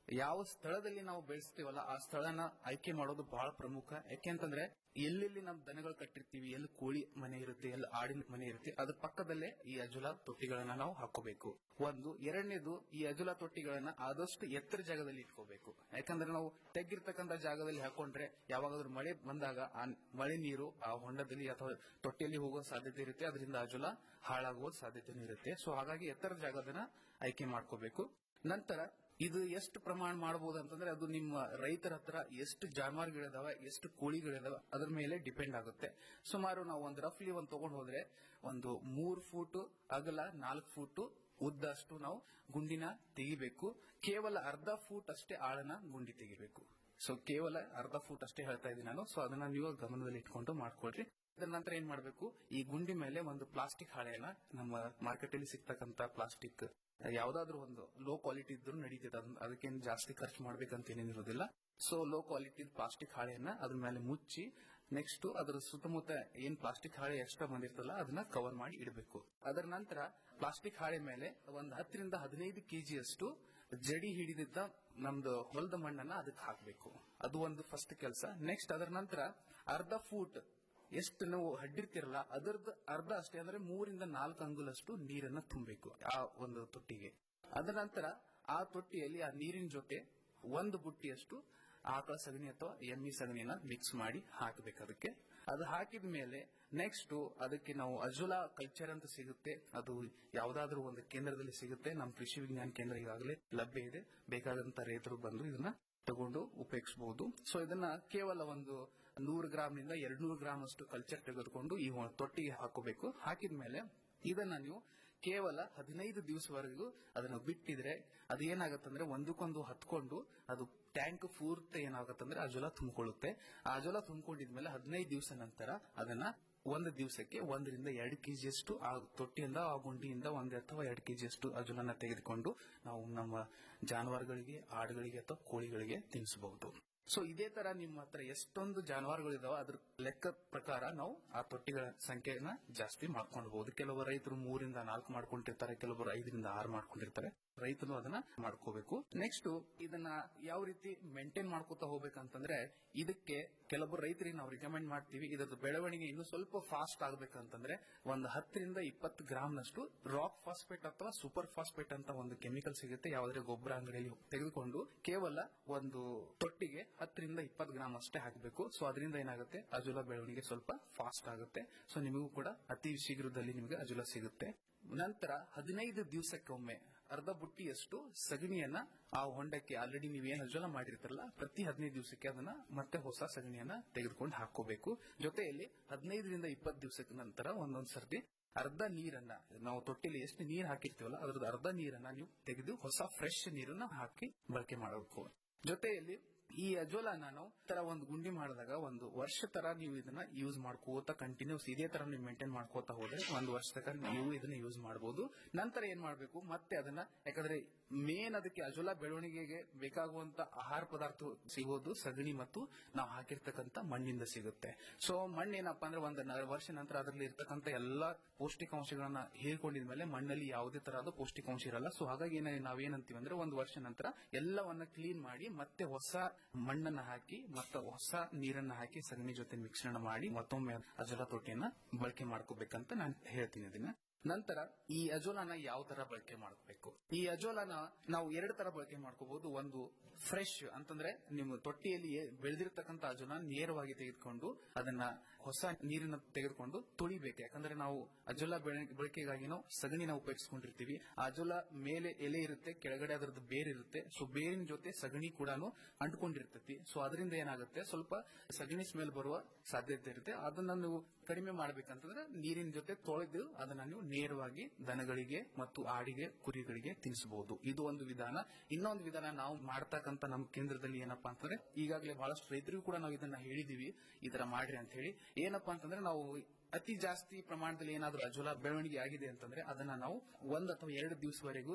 ಯಾವ ಸ್ಥಳದಲ್ಲಿ ನಾವು ಬೆಳೆಸ್ತೀವಲ್ಲ ಆ ಸ್ಥಳನ ಆಯ್ಕೆ ಮಾಡೋದು ಬಹಳ ಪ್ರಮುಖ ಯಾಕೆಂತಂದ್ರೆ ಎಲ್ಲೆಲ್ಲಿ ನಾವು ದನಗಳು ಕಟ್ಟಿರ್ತೀವಿ ಎಲ್ಲಿ ಕೋಳಿ ಮನೆ ಇರುತ್ತೆ ಎಲ್ಲಿ ಆಡಿನ ಮನೆ ಇರುತ್ತೆ ಅದ್ರ ಪಕ್ಕದಲ್ಲೇ ಈ ಅಜುಲಾ ತೊಟ್ಟಿಗಳನ್ನ ನಾವು ಹಾಕೋಬೇಕು ಒಂದು ಎರಡನೇದು ಈ ಅಜುಲಾ ತೊಟ್ಟಿಗಳನ್ನ ಆದಷ್ಟು ಎತ್ತರ ಜಾಗದಲ್ಲಿ ಇಟ್ಕೋಬೇಕು ಯಾಕಂದ್ರೆ ನಾವು ತೆಗ್ಗಿರ್ತಕ್ಕಂಥ ಜಾಗದಲ್ಲಿ ಹಾಕೊಂಡ್ರೆ ಯಾವಾಗಾದ್ರೂ ಮಳೆ ಬಂದಾಗ ಆ ಮಳೆ ನೀರು ಆ ಹೊಂಡದಲ್ಲಿ ಅಥವಾ ತೊಟ್ಟಿಯಲ್ಲಿ ಹೋಗೋ ಸಾಧ್ಯತೆ ಇರುತ್ತೆ ಅದರಿಂದ ಅಜುಲಾ ಹಾಳಾಗುವ ಸಾಧ್ಯತೆನೂ ಇರುತ್ತೆ ಸೊ ಹಾಗಾಗಿ ಎತ್ತರ ಜಾಗದನ್ನ ಆಯ್ಕೆ ಮಾಡ್ಕೋಬೇಕು ನಂತರ ಇದು ಎಷ್ಟು ಪ್ರಮಾಣ ಮಾಡಬಹುದು ಅಂತಂದ್ರೆ ಅದು ನಿಮ್ಮ ರೈತರ ಹತ್ರ ಎಷ್ಟು ಜಾನುವಾರುಗಳಿದಾವ ಎಷ್ಟು ಕೋಳಿಗಳಿದಾವ ಅದ್ರ ಮೇಲೆ ಡಿಪೆಂಡ್ ಆಗುತ್ತೆ ಸುಮಾರು ನಾವು ಒಂದು ರಫ್ಲಿ ಒಂದು ತಗೊಂಡ್ ಹೋದ್ರೆ ಒಂದು ಮೂರ್ ಫೂಟ್ ಅಗಲ ನಾಲ್ಕು ಫೂಟ್ ಉದ್ದಷ್ಟು ನಾವು ಗುಂಡಿನ ತೆಗಿಬೇಕು ಕೇವಲ ಅರ್ಧ ಫೂಟ್ ಅಷ್ಟೇ ಆಳನ ಗುಂಡಿ ತೆಗಿಬೇಕು ಸೊ ಕೇವಲ ಅರ್ಧ ಫೂಟ್ ಅಷ್ಟೇ ಹೇಳ್ತಾ ಇದ್ದೀನಿ ನಾನು ಸೊ ಅದನ್ನ ನೀವು ಗಮನದಲ್ಲಿ ಇಟ್ಕೊಂಡು ಮಾಡ್ಕೊಳ್ರಿ ಅದರ ನಂತರ ಏನ್ ಮಾಡ್ಬೇಕು ಈ ಗುಂಡಿ ಮೇಲೆ ಒಂದು ಪ್ಲಾಸ್ಟಿಕ್ ಹಾಳೆಯನ್ನ ನಮ್ಮ ಮಾರ್ಕೆಟ್ ಅಲ್ಲಿ ಸಿಗ್ತಕ್ಕಂತ ಪ್ಲಾಸ್ಟಿಕ್ ಯಾವ್ದಾದ್ರು ಒಂದು ಲೋ ಕ್ವಾಲಿಟಿ ಇದ್ರೂ ನಡೀತದೆ ಅದನ್ನ ಅದಕ್ಕೇನು ಜಾಸ್ತಿ ಖರ್ಚು ಮಾಡ್ಬೇಕಂತ ಏನೇನಿರೋದಿಲ್ಲ ಸೊ ಲೋ ಕ್ವಾಲಿಟಿ ಪ್ಲಾಸ್ಟಿಕ್ ಹಾಳೆಯನ್ನ ಅದ್ರ ಮೇಲೆ ಮುಚ್ಚಿ ನೆಕ್ಸ್ಟ್ ಅದರ ಸುತ್ತಮುತ್ತ ಏನ್ ಪ್ಲಾಸ್ಟಿಕ್ ಹಾಳೆ ಎಕ್ಸ್ಟ್ರಾ ಬಂದಿರ್ತಲ್ಲ ಅದನ್ನ ಕವರ್ ಮಾಡಿ ಇಡಬೇಕು ಅದರ ನಂತರ ಪ್ಲಾಸ್ಟಿಕ್ ಹಾಳೆ ಮೇಲೆ ಒಂದು ಹತ್ತರಿಂದ ಹದಿನೈದು ಕೆಜಿಯಷ್ಟು ಜಡಿ ಹಿಡಿದಿದ್ದ ನಮ್ದು ಹೊಲದ ಮಣ್ಣನ್ನ ಅದಕ್ಕೆ ಹಾಕಬೇಕು ಅದು ಒಂದು ಫಸ್ಟ್ ಕೆಲಸ ನೆಕ್ಸ್ಟ್ ಅದರ ನಂತರ ಅರ್ಧ ಫೂಟ್ ಎಷ್ಟು ನಾವು ಹಡ್ಡಿರ್ತಿರಲ್ಲ ಅದರದ್ದು ಅರ್ಧ ಅಷ್ಟೇ ಅಂದ್ರೆ ಮೂರಿಂದ ನಾಲ್ಕು ಅಂಗುಲಷ್ಟು ನೀರನ್ನ ತುಂಬಬೇಕು ಆ ಒಂದು ತೊಟ್ಟಿಗೆ ಅದರ ನಂತರ ಆ ತೊಟ್ಟಿಯಲ್ಲಿ ಆ ನೀರಿನ ಜೊತೆ ಒಂದು ಬುಟ್ಟಿಯಷ್ಟು ಆಕಳ ಸಗಣಿ ಅಥವಾ ಎಮ್ಮಿ ಸಗಣಿನ ಮಿಕ್ಸ್ ಮಾಡಿ ಹಾಕಬೇಕು ಅದಕ್ಕೆ ಅದು ಹಾಕಿದ ಮೇಲೆ ನೆಕ್ಸ್ಟ್ ಅದಕ್ಕೆ ನಾವು ಅಜುಲಾ ಕಲ್ಚರ್ ಅಂತ ಸಿಗುತ್ತೆ ಅದು ಯಾವ್ದಾದ್ರೂ ಒಂದು ಕೇಂದ್ರದಲ್ಲಿ ಸಿಗುತ್ತೆ ನಮ್ಮ ಕೃಷಿ ವಿಜ್ಞಾನ ಕೇಂದ್ರ ಈಗಾಗಲೇ ಲಭ್ಯ ಇದೆ ಬೇಕಾದಂತ ರೈತರು ಬಂದು ಇದನ್ನ ತಗೊಂಡು ಉಪಯೋಗಿಸಬಹುದು ಸೊ ಇದನ್ನ ಕೇವಲ ಒಂದು ನೂರು ಗ್ರಾಮ್ನಿಂದ ಎರಡ್ ನೂರು ಗ್ರಾಮ್ ಅಷ್ಟು ಕಲ್ಚರ್ ತೆಗೆದುಕೊಂಡು ಈ ಒಂದು ತೊಟ್ಟಿಗೆ ಹಾಕೋಬೇಕು ಹಾಕಿದ ಮೇಲೆ ಇದನ್ನ ನೀವು ಕೇವಲ ಹದಿನೈದು ದಿವಸವರೆಗೂ ಅದನ್ನ ಬಿಟ್ಟಿದ್ರೆ ಅದು ಏನಾಗತ್ತಂದ್ರೆ ಒಂದಕ್ಕೊಂದು ಹತ್ಕೊಂಡು ಅದು ಟ್ಯಾಂಕ್ ಪೂರ್ತಿ ಏನಾಗತ್ತಂದ್ರೆ ಅಜೋಲ ತುಂಬಿಕೊಳ್ಳುತ್ತೆ ಆ ಅಜೋಲ ತುಂಬಿಕೊಂಡಿದ್ಮೇಲೆ ಹದಿನೈದು ದಿವಸ ನಂತರ ಅದನ್ನ ಒಂದು ದಿವಸಕ್ಕೆ ಒಂದರಿಂದ ಎರಡು ಕೆಜಿಯಷ್ಟು ಆ ತೊಟ್ಟಿಯಿಂದ ಆ ಗುಂಡಿಯಿಂದ ಒಂದು ಅಥವಾ ಎರಡು ಕೆಜಿಯಷ್ಟು ಅಜುಲನ್ನ ತೆಗೆದುಕೊಂಡು ನಾವು ನಮ್ಮ ಜಾನುವಾರುಗಳಿಗೆ ಆಡುಗಳಿಗೆ ಅಥವಾ ಕೋಳಿಗಳಿಗೆ ತಿನ್ನಿಸಬಹುದು ಸೊ ಇದೇ ತರ ನಿಮ್ಮ ಹತ್ರ ಎಷ್ಟೊಂದು ಜಾನುವಾರುಗಳಿದಾವ ಅದ್ರ ಲೆಕ್ಕ ಪ್ರಕಾರ ನಾವು ಆ ತೊಟ್ಟಿಗಳ ಸಂಖ್ಯೆನ ಜಾಸ್ತಿ ಮಾಡ್ಕೊಳ್ಬಹುದು ಕೆಲವು ರೈತರು ಮೂರಿಂದ ನಾಲ್ಕು ಮಾಡ್ಕೊಂಡಿರ್ತಾರೆ ಕೆಲವರು ಐದರಿಂದ ಆರು ಮಾಡ್ಕೊಂಡಿರ್ತಾರೆ ರೈತರು ಅದನ್ನ ಮಾಡ್ಕೋಬೇಕು ನೆಕ್ಸ್ಟ್ ಇದನ್ನ ಯಾವ ರೀತಿ ಮೇಂಟೈನ್ ಮಾಡ್ಕೋತಾ ಹೋಗ್ಬೇಕಂತಂದ್ರೆ ಇದಕ್ಕೆ ಕೆಲವೊಬ್ಬರು ರೈತರಿಗೆ ನಾವು ರಿಕಮೆಂಡ್ ಮಾಡ್ತೀವಿ ಇದರ ಬೆಳವಣಿಗೆ ಇನ್ನೂ ಸ್ವಲ್ಪ ಫಾಸ್ಟ್ ಆಗ್ಬೇಕಂತಂದ್ರೆ ಒಂದು ಹತ್ತರಿಂದ ಇಪ್ಪತ್ತು ಗ್ರಾಮ್ನಷ್ಟು ರಾಕ್ ಫಾಸ್ಫೇಟ್ ಅಥವಾ ಸೂಪರ್ ಫಾಸ್ಫೇಟ್ ಅಂತ ಒಂದು ಕೆಮಿಕಲ್ ಸಿಗುತ್ತೆ ಯಾವುದೇ ಗೊಬ್ಬರ ಅಂಗಡಿಯಲ್ಲಿ ತೆಗೆದುಕೊಂಡು ಕೇವಲ ಒಂದು ತೊಟ್ಟಿಗೆ ಹತ್ತರಿಂದ ಇಪ್ಪತ್ತು ಗ್ರಾಮ್ ಅಷ್ಟೇ ಹಾಕಬೇಕು ಸೊ ಅದರಿಂದ ಏನಾಗುತ್ತೆ ಅಜುಲ ಬೆಳವಣಿಗೆ ಸ್ವಲ್ಪ ಫಾಸ್ಟ್ ಆಗುತ್ತೆ ಸೊ ನಿಮಗೂ ಕೂಡ ಅತಿ ಶೀಘ್ರದಲ್ಲಿ ನಿಮಗೆ ಅಜುಲ ಸಿಗುತ್ತೆ ನಂತರ ಹದಿನೈದು ದಿವಸಕ್ಕೊಮ್ಮೆ ಅರ್ಧ ಬುಟ್ಟಿಯಷ್ಟು ಸಗಣಿಯನ್ನ ಆ ಹೊಂಡಕ್ಕೆ ಆಲ್ರೆಡಿ ನೀವೇನು ಅಜೋಲ ಮಾಡಿರ್ತಾರಲ್ಲ ಪ್ರತಿ ಹದಿನೈದು ದಿವಸಕ್ಕೆ ಅದನ್ನ ಮತ್ತೆ ಹೊಸ ಸಗಣಿಯನ್ನ ತೆಗೆದುಕೊಂಡು ಹಾಕೋಬೇಕು ಜೊತೆಯಲ್ಲಿ ಹದಿನೈದರಿಂದ ಇಪ್ಪತ್ತು ದಿವಸದ ನಂತರ ಒಂದೊಂದ್ ಸರ್ತಿ ಅರ್ಧ ನೀರನ್ನ ನಾವು ತೊಟ್ಟಿಲಿ ಎಷ್ಟು ನೀರ್ ಹಾಕಿರ್ತೀವಲ್ಲ ಅದ್ರದ್ದು ಅರ್ಧ ನೀರನ್ನ ನೀವು ತೆಗೆದು ಹೊಸ ಫ್ರೆಶ್ ನೀರನ್ನ ಹಾಕಿ ಬಳಕೆ ಮಾಡಬೇಕು ಜೊತೆಯಲ್ಲಿ ಈ ಅಜೋಲಾನ ನಾವು ತರ ಒಂದು ಗುಂಡಿ ಮಾಡಿದಾಗ ಒಂದು ವರ್ಷ ತರ ನೀವು ಇದನ್ನ ಯೂಸ್ ಮಾಡ್ಕೋತಾ ಕಂಟಿನ್ಯೂಸ್ ಇದೇ ತರ ನೀವು ಮೇಂಟೈನ್ ಮಾಡ್ಕೋತಾ ಹೋದ್ರೆ ಒಂದು ವರ್ಷ ತನಕ ನೀವು ಇದನ್ನ ಯೂಸ್ ಮಾಡಬಹುದು ನಂತರ ಏನ್ ಮಾಡ್ಬೇಕು ಮತ್ತೆ ಅದನ್ನ ಯಾಕಂದ್ರೆ ಮೇನ್ ಅದಕ್ಕೆ ಅಜೋಲಾ ಬೆಳವಣಿಗೆಗೆ ಬೇಕಾಗುವಂತ ಆಹಾರ ಪದಾರ್ಥ ಸಿಗೋದು ಸಗಣಿ ಮತ್ತು ನಾವು ಹಾಕಿರ್ತಕ್ಕಂತ ಮಣ್ಣಿಂದ ಸಿಗುತ್ತೆ ಸೊ ಮಣ್ಣು ಏನಪ್ಪಾ ಅಂದ್ರೆ ಒಂದು ನ- ವರ್ಷ ನಂತರ ಅದರಲ್ಲಿ ಇರ್ತಕ್ಕಂತ ಎಲ್ಲಾ ಪೌಷ್ಟಿಕಾಂಶಗಳನ್ನ ಹೀರ್ಕೊಂಡಿದ್ಮೇಲೆ ಮಣ್ಣಲ್ಲಿ ಯಾವುದೇ ತರಹದ ಪೌಷ್ಟಿಕಾಂಶ ಇರಲ್ಲ ಸೊ ಹಾಗಾಗಿ ಏನ ನಾವೇನಂತೀವಿ ಅಂದ್ರೆ ಒಂದು ವರ್ಷ ನಂತರ ಎಲ್ಲವನ್ನ ಕ್ಲೀನ್ ಮಾಡಿ ಮತ್ತೆ ಹೊಸ ಮಣ್ಣನ್ನ ಹಾಕಿ ಮತ್ತೆ ಹೊಸ ನೀರನ್ನ ಹಾಕಿ ಸಗಣಿ ಜೊತೆ ಮಿಶ್ರಣ ಮಾಡಿ ಮತ್ತೊಮ್ಮೆ ಅಜೋಲಾ ತೊಟ್ಟಿಯನ್ನ ಬಳಕೆ ಮಾಡ್ಕೋಬೇಕಂತ ನಾನು ಹೇಳ್ತೀನಿ ಇದನ್ನ ನಂತರ ಈ ಅಜೋಲಾನ ಯಾವ ತರ ಬಳಕೆ ಮಾಡಬೇಕು ಈ ಅಜೋಲಾನ ನಾವು ಎರಡು ತರ ಬಳಕೆ ಮಾಡ್ಕೋಬಹುದು ಒಂದು ಫ್ರೆಶ್ ಅಂತಂದ್ರೆ ನಿಮ್ಮ ತೊಟ್ಟಿಯಲ್ಲಿ ಏ- ಬೆಳೆದಿರ್ತಕ್ಕಂಥ ಅಜೋಲ ನೇರವಾಗಿ ತೆಗೆದುಕೊಂಡು ಅದನ್ನ ಹೊಸ ನೀರನ್ನ ತೆಗೆದುಕೊಂಡು ತೊಳಿಬೇಕು ಯಾಕಂದ್ರೆ ನಾವು ಅಜೋಲ ಬೆಳೆ- ಬಳಕೆಗಾಗಿ ನಾವು ಸಗಣಿನ ಉಪಯೋಗಿಸ್ಕೊಂಡಿರ್ತೀವಿ ಆ ಅಜೋಲ ಮೇಲೆ ಎಲೆ ಇರುತ್ತೆ ಕೆಳಗಡೆ ಅದರದ್ದು ಬೇರ್ ಇರುತ್ತೆ ಸೊ ಬೇರಿನ ಜೊತೆ ಸಗಣಿ ಕೂಡ ಅಂಟ್ಕೊಂಡಿರ್ತೈತಿ ಸೊ ಅದರಿಂದ ಏನಾಗುತ್ತೆ ಸ್ವಲ್ಪ ಸಗಣಿ ಸ್ಮೆಲ್ ಬರುವ ಸಾಧ್ಯತೆ ಇರುತ್ತೆ ಅದನ್ನ ನೀವು ಕಡಿಮೆ ಮಾಡ್ಬೇಕಂತಂದ್ರೆ ನೀರಿನ ಜೊತೆ ತೊಳೆದು ಅದನ್ನ ನೀವು ನೇರವಾಗಿ ದನಗಳಿಗೆ ಮತ್ತು ಆಡಿಗೆ ಕುರಿಗಳಿಗೆ ತಿನ್ನಿಸಬಹುದು ಇದು ಒಂದು ವಿಧಾನ ಇನ್ನೊಂದು ವಿಧಾನ ನಾವು ಮಾಡ್ತಕ್ಕಂತ ನಮ್ಮ ಕೇಂದ್ರದಲ್ಲಿ ಏನಪ್ಪಾ ಅಂತಂದ್ರೆ ಈಗಾಗಲೇ ಬಹಳಷ್ಟು ರೈತರಿಗೂ ಕೂಡ ನಾವು ಇದನ್ನ ಹೇಳಿದೀವಿ ಈ ತರ ಮಾಡ್ರಿ ಅಂತ ಹೇಳಿ ಏನಪ್ಪಾ ಅಂತಂದ್ರೆ ನಾವು ಅತಿ ಜಾಸ್ತಿ ಪ್ರಮಾಣದಲ್ಲಿ ಏನಾದ್ರೂ ಅಜೋಲಾ ಬೆಳವಣಿಗೆ ಆಗಿದೆ ಅಂತಂದ್ರೆ ಅದನ್ನ ನಾವು ಒಂದ್ ಅಥವಾ ಎರಡು ದಿವಸವರೆಗೂ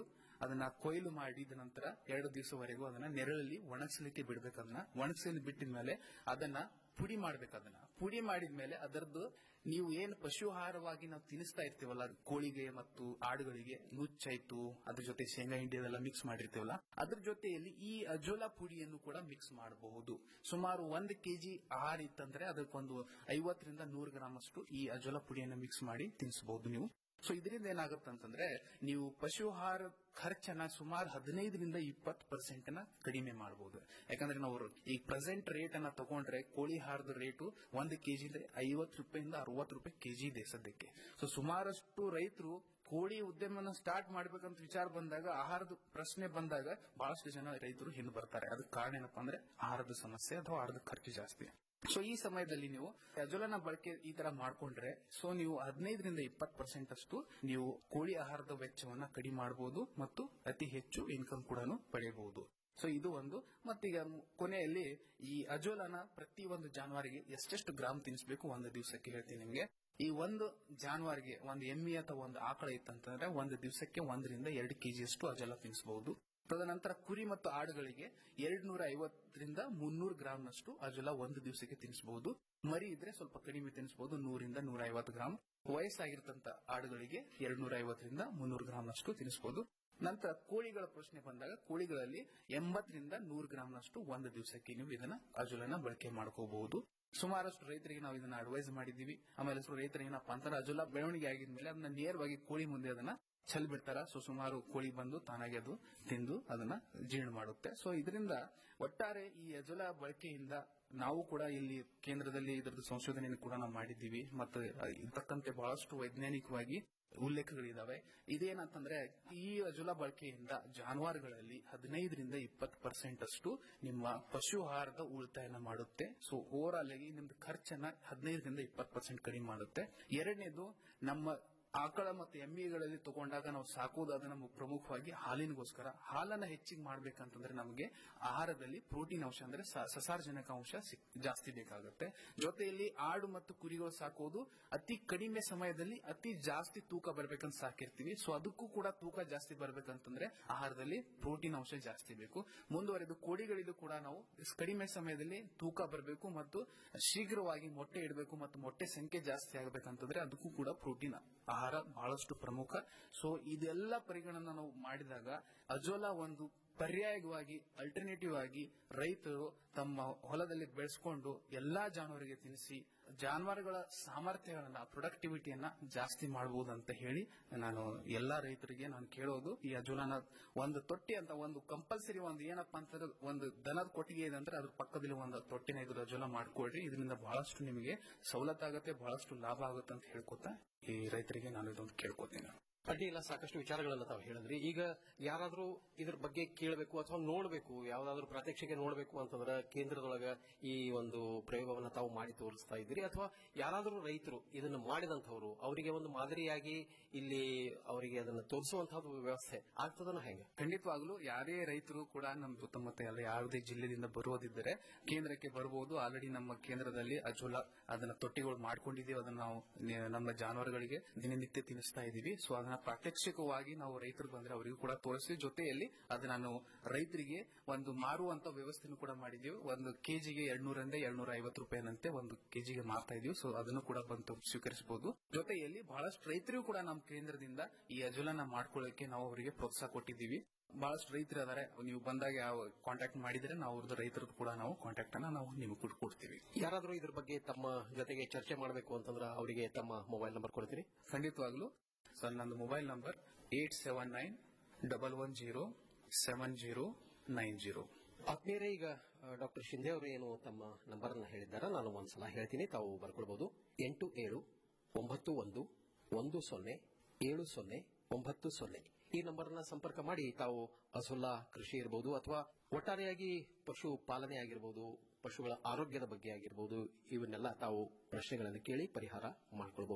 ಅದನ್ನ ಕೊಯ್ಲು ಮಾಡಿದ ನಂತರ ಎರಡು ದಿವಸವರೆಗೂ ಅದನ್ನ ನೆರಳಲ್ಲಿ ಒಣಗಿಸಲಿಕ್ಕೆ ಬಿಡ್ಬೇಕು ಅದನ್ನ ಒಣಗಿಸಲಿ ಬಿಟ್ಟಿದ ಮೇಲೆ ಅದನ್ನ ಪುಡಿ ಮಾಡ್ಬೇಕು ಅದನ್ನ ಪುಡಿ ಮಾಡಿದ್ಮೇಲೆ ಅದರದ್ದು ನೀವು ಏನು ಪಶುಹಾರವಾಗಿ ನಾವು ತಿನ್ನಿಸ್ತಾ ಇರ್ತೀವಲ್ಲ ಕೋಳಿಗೆ ಮತ್ತು ಆಡುಗಳಿಗೆ ನುಚ್ಚಾಯ್ತು ಅದ್ರ ಜೊತೆ ಶೇಂಗಾ ಹಿಂಡಿ ಅದೆಲ್ಲ ಮಿಕ್ಸ್ ಮಾಡಿರ್ತೀವಲ್ಲ ಅದ್ರ ಜೊತೆಯಲ್ಲಿ ಈ ಅಜೋಲಾ ಪುಡಿಯನ್ನು ಕೂಡ ಮಿಕ್ಸ್ ಮಾಡಬಹುದು ಸುಮಾರು ಒಂದು ಕೆಜಿ ಆಹಾರ ಇತ್ತಂದ್ರೆ ಅದಕ್ಕೊಂದು ಐವತ್ತರಿಂದ ನೂರು ಗ್ರಾಮ್ ಅಷ್ಟು ಈ ಅಜೋಲಾ ಪುಡಿಯನ್ನು ಮಿಕ್ಸ್ ಮಾಡಿ ತಿನ್ನಿಸಬಹುದು ನೀವು ಸೊ ಇದರಿಂದ ಏನಾಗುತ್ತೆ ಅಂತಂದ್ರೆ ನೀವು ಪಶುಹಾರ ಖರ್ಚನ್ನ ಸುಮಾರು ಹದಿನೈದರಿಂದ ಇಪ್ಪತ್ತು ಪರ್ಸೆಂಟ್ ನ ಕಡಿಮೆ ಮಾಡಬಹುದು ಯಾಕಂದ್ರೆ ನಾವು ಈ ಪ್ರೆಸೆಂಟ್ ರೇಟ್ ಅನ್ನ ತಗೊಂಡ್ರೆ ಕೋಳಿ ಹಾರದ ರೇಟು ಒಂದು ಕೆಜಿ ಐವತ್ತು ರೂಪಾಯಿಂದ ಅರವತ್ತು ರೂಪಾಯಿ ಕೆಜಿ ಇದೆ ಸದ್ಯಕ್ಕೆ ಸೊ ಸುಮಾರಷ್ಟು ರೈತರು ಕೋಳಿ ಉದ್ಯಮನ ಸ್ಟಾರ್ಟ್ ಮಾಡ್ಬೇಕಂತ ವಿಚಾರ ಬಂದಾಗ ಆಹಾರದ ಪ್ರಶ್ನೆ ಬಂದಾಗ ಬಹಳಷ್ಟು ಜನ ರೈತರು ಹಿಂದೆ ಬರ್ತಾರೆ ಅದಕ್ಕೆ ಕಾರಣ ಏನಪ್ಪಾ ಅಂದ್ರೆ ಆಹಾರದ ಸಮಸ್ಯೆ ಅಥವಾ ಆಹಾರದ ಖರ್ಚು ಜಾಸ್ತಿ ಸೊ ಈ ಸಮಯದಲ್ಲಿ ನೀವು ಅಜೋಲನ ಬಳಕೆ ಈ ತರ ಮಾಡ್ಕೊಂಡ್ರೆ ಸೊ ನೀವು ಹದಿನೈದರಿಂದ ಇಪ್ಪತ್ತು ಪರ್ಸೆಂಟ್ ಅಷ್ಟು ನೀವು ಕೋಳಿ ಆಹಾರದ ವೆಚ್ಚವನ್ನ ಕಡಿಮೆ ಮಾಡಬಹುದು ಮತ್ತು ಅತಿ ಹೆಚ್ಚು ಇನ್ಕಮ್ ಕೂಡ ಪಡೆಯಬಹುದು ಸೊ ಇದು ಒಂದು ಮತ್ತೀಗ ಕೊನೆಯಲ್ಲಿ ಈ ಅಜೋಲನ ಪ್ರತಿ ಒಂದು ಜಾನುವಾರಿಗೆ ಎಷ್ಟೆಷ್ಟು ಗ್ರಾಮ್ ತಿನ್ನಿಸಬೇಕು ಒಂದು ದಿವಸಕ್ಕೆ ಹೇಳ್ತೀನಿ ನಿಮ್ಗೆ ಈ ಒಂದು ಜಾನುವಾರಿಗೆ ಒಂದು ಎಮ್ಮೆ ಅಥವಾ ಒಂದು ಆಕಳ ಇತ್ತಂತಂದ್ರೆ ಒಂದು ದಿವಸಕ್ಕೆ ಒಂದರಿಂದ ಎರಡು ಕೆಜಿಯಷ್ಟು ಅಜೋಲ ತಿನ್ನಿಸಬಹುದು ತದನಂತರ ಕುರಿ ಮತ್ತು ಆಡುಗಳಿಗೆ ಎರಡ್ ನೂರ ಐವತ್ತರಿಂದ ಮುನ್ನೂರು ಗ್ರಾಂನಷ್ಟು ಅಜೋಲ ಒಂದು ದಿವಸಕ್ಕೆ ತಿನ್ನಿಸಬಹುದು ಮರಿ ಇದ್ರೆ ಸ್ವಲ್ಪ ಕಡಿಮೆ ತಿನ್ನಿಸಬಹುದು ನೂರಿಂದ ನೂರ ಐವತ್ತು ಗ್ರಾಂ ವಯಸ್ಸಾಗಿರ್ತಂತ ಆಡುಗಳಿಗೆ ಎರಡ್ ನೂರ ಐವತ್ತರಿಂದ ಮುನ್ನೂರು ಗ್ರಾಂನಷ್ಟು ತಿನ್ನಿಸಬಹುದು ನಂತರ ಕೋಳಿಗಳ ಪ್ರಶ್ನೆ ಬಂದಾಗ ಕೋಳಿಗಳಲ್ಲಿ ಎಂಬತ್ತರಿಂದ ನೂರು ಗ್ರಾಂನಷ್ಟು ಒಂದು ದಿವಸಕ್ಕೆ ನೀವು ಇದನ್ನ ಅಜೋಲನ ಬಳಕೆ ಮಾಡ್ಕೋಬಹುದು ಸುಮಾರಷ್ಟು ರೈತರಿಗೆ ನಾವು ಇದನ್ನ ಅಡ್ವೈಸ್ ಮಾಡಿದೀವಿ ಆಮೇಲೆ ಸೊ ರೈತರಿಗೆ ಏನಪ್ಪಾ ಅಂತಾರೆ ಅಜೋಲ ಬೆಳವಣಿಗೆ ಆಗಿದ್ಮೇಲೆ ಅದನ್ನ ನೇರವಾಗಿ ಕೋಳಿ ಮುಂದೆ ಅದನ್ನ ಚೆಲ್ ಬಿಡ್ತಾರ ಸೊ ಸುಮಾರು ಕೋಳಿ ಬಂದು ತಾನಾಗಿ ಅದು ತಿಂದು ಅದನ್ನ ಜೀರ್ಣ ಮಾಡುತ್ತೆ ಸೊ ಇದರಿಂದ ಒಟ್ಟಾರೆ ಈ ಅಜೋಲ ಬಳಕೆಯಿಂದ ನಾವು ಕೂಡ ಇಲ್ಲಿ ಕೇಂದ್ರದಲ್ಲಿ ಇದರದ್ದು ಸಂಶೋಧನೆಯನ್ನು ಕೂಡ ನಾವು ಮಾಡಿದ್ದೀವಿ ಮತ್ತು ಇರ್ತಕ್ಕಂತೆ ಬಹಳಷ್ಟು ವೈಜ್ಞಾನಿಕವಾಗಿ ಉಲ್ಲೇಖಗಳಿದಾವೆ ಇದೇನಂತಂದ್ರೆ ಈ ಅಜುಲ ಬಳಕೆಯಿಂದ ಜಾನುವಾರುಗಳಲ್ಲಿ ಹದಿನೈದರಿಂದ ಇಪ್ಪತ್ತು ಪರ್ಸೆಂಟ್ ಅಷ್ಟು ನಿಮ್ಮ ಪಶು ಆಹಾರದ ಉಳಿತಾಯನ ಮಾಡುತ್ತೆ ಸೊ ಓವರ್ ಆಲ್ ಆಗಿ ನಿಮ್ದು ಖರ್ಚನ್ನ ಹದಿನೈದರಿಂದ ಇಪ್ಪತ್ತು ಪರ್ಸೆಂಟ್ ಕಡಿಮೆ ಮಾಡುತ್ತೆ ಎರಡನೇದು ನಮ್ಮ ಆಕಳ ಮತ್ತು ಎಮ್ಮಿಗಳಲ್ಲಿ ತಗೊಂಡಾಗ ನಾವು ಸಾಕೋದು ಅದನ್ನ ಪ್ರಮುಖವಾಗಿ ಹಾಲಿನಗೋಸ್ಕರ ಹಾಲನ್ನ ಹೆಚ್ಚಿಗೆ ಮಾಡ್ಬೇಕಂತಂದ್ರೆ ನಮಗೆ ಆಹಾರದಲ್ಲಿ ಪ್ರೋಟೀನ್ ಅಂಶ ಅಂದ್ರೆ ಸ- ಸಸಾರಜನಕ ಅಂಶ ಸಿಕ್- ಜಾಸ್ತಿ ಬೇಕಾಗುತ್ತೆ ಜೊತೆಯಲ್ಲಿ ಆಡು ಮತ್ತು ಕುರಿಗಳು ಸಾಕೋದು ಅತಿ ಕಡಿಮೆ ಸಮಯದಲ್ಲಿ ಅತಿ ಜಾಸ್ತಿ ತೂಕ ಬರ್ಬೇಕಂತ ಸಾಕಿರ್ತೀವಿ ಸೊ ಅದಕ್ಕೂ ಕೂಡ ತೂಕ ಜಾಸ್ತಿ ಬರ್ಬೇಕಂತಂದ್ರೆ ಆಹಾರದಲ್ಲಿ ಪ್ರೋಟೀನ್ ಅಂಶ ಜಾಸ್ತಿ ಬೇಕು ಮುಂದುವರೆದು ಕೋಳಿಗಳಿಗೂ ಕೂಡ ನಾವು ಕಡಿಮೆ ಸಮಯದಲ್ಲಿ ತೂಕ ಬರಬೇಕು ಮತ್ತು ಶೀಘ್ರವಾಗಿ ಮೊಟ್ಟೆ ಇಡಬೇಕು ಮತ್ತು ಮೊಟ್ಟೆ ಸಂಖ್ಯೆ ಜಾಸ್ತಿ ಆಗಬೇಕಂತಂದ್ರೆ ಅದಕ್ಕೂ ಕೂಡ ಪ್ರೋಟೀನ್ ಆಹಾರ ಬಹಳಷ್ಟು ಪ್ರಮುಖ ಸೊ ಇದೆಲ್ಲ ಪರಿಗಣನ ನಾವು ಮಾಡಿದಾಗ ಅಜೋಲಾ ಒಂದು ಪರ್ಯಾಯವಾಗಿ ಅಲ್ಟರ್ನೇಟಿವ್ ಆಗಿ ರೈತರು ತಮ್ಮ ಹೊಲದಲ್ಲಿ ಬೆಳೆಸ್ಕೊಂಡು ಎಲ್ಲಾ ಜಾನುವಾರಿಗೆ ತಿನ್ನಿಸಿ ಜಾನುವಾರುಗಳ ಸಾಮರ್ಥ್ಯಗಳನ್ನ ಪ್ರೊಡಕ್ಟಿವಿಟಿಯನ್ನ ಜಾಸ್ತಿ ಮಾಡಬಹುದು ಅಂತ ಹೇಳಿ ನಾನು ಎಲ್ಲಾ ರೈತರಿಗೆ ನಾನು ಕೇಳೋದು ಈ ಅಜೋಲಾನ ಒಂದು ತೊಟ್ಟಿ ಅಂತ ಒಂದು ಕಂಪಲ್ಸರಿ ಒಂದು ಏನಪ್ಪಾ ಅಂತಂದ್ರೆ ಒಂದು ದನದ ಕೊಟ್ಟಿಗೆ ಇದೆ ಅಂದ್ರೆ ಅದ್ರ ಪಕ್ಕದಲ್ಲಿ ಒಂದು ತೊಟ್ಟಿನ ಇದು ಅಜೋಲಾ ಮಾಡ್ಕೊಳ್ರಿ ಇದರಿಂದ ಬಹಳಷ್ಟು ನಿಮಗೆ ಸವಲತ್ತಾಗತ್ತೆ ಬಹಳಷ್ಟು ಲಾಭ ಆಗುತ್ತೆ ಅಂತ ಹೇಳ್ಕೊತಾ ಈ ರೈತರಿಗೆ ನಾನು ಇದೊಂದು ಕೇಳ್ಕೊತೀನಿ
ಅಡ್ಡಿ ಇಲ್ಲ ಸಾಕಷ್ಟು ವಿಚಾರಗಳನ್ನ ತಾವು ಹೇಳಿದ್ರಿ ಈಗ ಯಾರಾದ್ರೂ ಇದ್ರ ಬಗ್ಗೆ ಕೇಳಬೇಕು ಅಥವಾ ನೋಡಬೇಕು ಯಾವ್ದಾದ್ರು ಪ್ರಾತ್ಯಕ್ಷಿಕೆ ನೋಡಬೇಕು ಅಂತಂದ್ರೆ ಕೇಂದ್ರದೊಳಗ ಈ ಒಂದು ಪ್ರಯೋಗವನ್ನ ತಾವು ಮಾಡಿ ತೋರಿಸ್ತಾ ಇದ್ದೀರಿ ಅಥವಾ ಯಾರಾದ್ರೂ ರೈತರು ಇದನ್ನ ಮಾಡಿದಂಥವ್ರು ಅವರಿಗೆ ಒಂದು ಮಾದರಿಯಾಗಿ ಇಲ್ಲಿ ಅವರಿಗೆ ಅದನ್ನ ತೋರಿಸುವಂತಹದ್ದು ವ್ಯವಸ್ಥೆ ಆಗ್ತದನ ಹೆಂಗೆ
ಖಂಡಿತವಾಗ್ಲೂ ಯಾರೇ ರೈತರು ಕೂಡ ನಮ್ಮ ಸುತ್ತಮುತ್ತ ಎಲ್ಲ ಯಾವುದೇ ಜಿಲ್ಲೆಯಿಂದ ಬರುವುದಿದ್ದರೆ ಕೇಂದ್ರಕ್ಕೆ ಬರಬಹುದು ಆಲ್ರೆಡಿ ನಮ್ಮ ಕೇಂದ್ರದಲ್ಲಿ ಅಜೋಲಾ ಅದನ್ನ ತೊಟ್ಟಿಗಳು ಮಾಡ್ಕೊಂಡಿದ್ದೀವಿ ಅದನ್ನ ನಾವು ನಿ- ನಮ್ಮ ಜಾನುವಾರುಗಳಿಗೆ ದಿನನಿತ್ಯ ತಿನ್ನಿಸ್ತಾ ಇದೀವಿ ಸೊ ಅದನ್ನ ಪ್ರಾತ್ಯಕ್ಷಿಕವಾಗಿ ನಾವು ರೈತರು ಬಂದ್ರೆ ಅವರಿಗೂ ಕೂಡ ತೋರಿಸಿ ಜೊತೆಯಲ್ಲಿ ಅದನ್ನ ನಾವು ರೈತರಿಗೆ ಒಂದು ಮಾರುವಂತ ವ್ಯವಸ್ಥೆನೂ ಕೂಡ ಮಾಡಿದೀವಿ ಒಂದು ಕೆಜಿಗೆ ಎರಡ್ನೂರಿಂದ ಎರಡ್ನೂರ ಐವತ್ತು ರೂಪಾಯಿನಂತೆ ಒಂದು ಕೆಜಿಗೆ ಮಾರ್ತಾ ಇದೀವಿ ಸೊ ಅದನ್ನು ಕೂಡ ಬಂದು ಸ್ವೀಕರಿಸಬಹುದು ಜೊತೆಯಲ್ಲಿ ಬಹಳಷ್ಟು ರೈತರಿಗೂ ಕೂಡ ನಮ್ಮ ಕೇಂದ್ರದಿಂದ ಈ ಅಜೋಲನ ಮಾಡ್ಕೊಳ್ಳಕ್ಕೆ ನಾವು ಅವರಿಗೆ ಪ್ರೋತ್ಸಾಹ ಕೊಟ್ಟಿದ್ದೀವಿ ಬಹಳಷ್ಟು ರೈತರು ಅದಾರೆ ನೀವು ಬಂದಾಗ ಯಾವ ಕಾಂಟ್ಯಾಕ್ಟ್ ಮಾಡಿದ್ರೆ ನಾವು ಅವ್ರದ್ದು ರೈತರದ್ದು ಕೂಡ ನಾವು ಕಾಂಟ್ಯಾಕ್ಟ್ ಅನ್ನ ನಾವು ನಿಮಗೆ ಕೂಡ ಕೊಡ್ತೀವಿ
ಯಾರಾದ್ರೂ ಇದ್ರ ಬಗ್ಗೆ ತಮ್ಮ ಜೊತೆಗೆ ಚರ್ಚೆ ಮಾಡಬೇಕು ಅಂತಂದ್ರೆ ಅವರಿಗೆ ತಮ್ಮ ಮೊಬೈಲ್ ನಂಬರ್ ಕೊಡ್ತೀರಿ
ಖಂಡಿತವಾಗ್ಲು ಸರ್ ನಂದು mobile number eight seven nine double one zero seven zero nine zero
ಆತ್ಮೀಯರೇ ಈಗ ಡಾಕ್ಟರ್ ಶಿಂದೆ ಅವರು ಏನು ತಮ್ಮ ನಂಬರ್ ಅನ್ನ ಹೇಳಿದ್ದಾರೆ ನಾನು ಒಂದ್ಸಲ ಹೇಳ್ತೀನಿ ತಾವು ಬರ್ಕೊಳ್ಬಹುದು ಎಂಟು ಏಳು ಒಂಬತ್ತು ಒಂದು ಒಂದು ಸೊನ್ನೆ ಏಳು ಸೊನ್ನೆ ಒಂಬತ್ತು ಸೊನ್ನೆ ಈ ನಂಬರ್ ಅನ್ನ ಸಂಪರ್ಕ ಮಾಡಿ ತಾವು ಹಸುಲ್ಲ ಕೃಷಿ ಇರಬಹುದು ಅಥವಾ ಒಟ್ಟಾರೆಯಾಗಿ ಪಶು ಪಾಲನೆ ಆಗಿರಬಹುದು ಪಶುಗಳ ಆರೋಗ್ಯದ ಬಗ್ಗೆ ಆಗಿರಬಹುದು ಇವನ್ನೆಲ್ಲ ತಾವು ಪ್ರಶ್ನೆಗಳನ್ನು ಕೇಳಿ ಪರಿಹಾರ ಮಾಡಿಕೊಳ್ಬಹುದು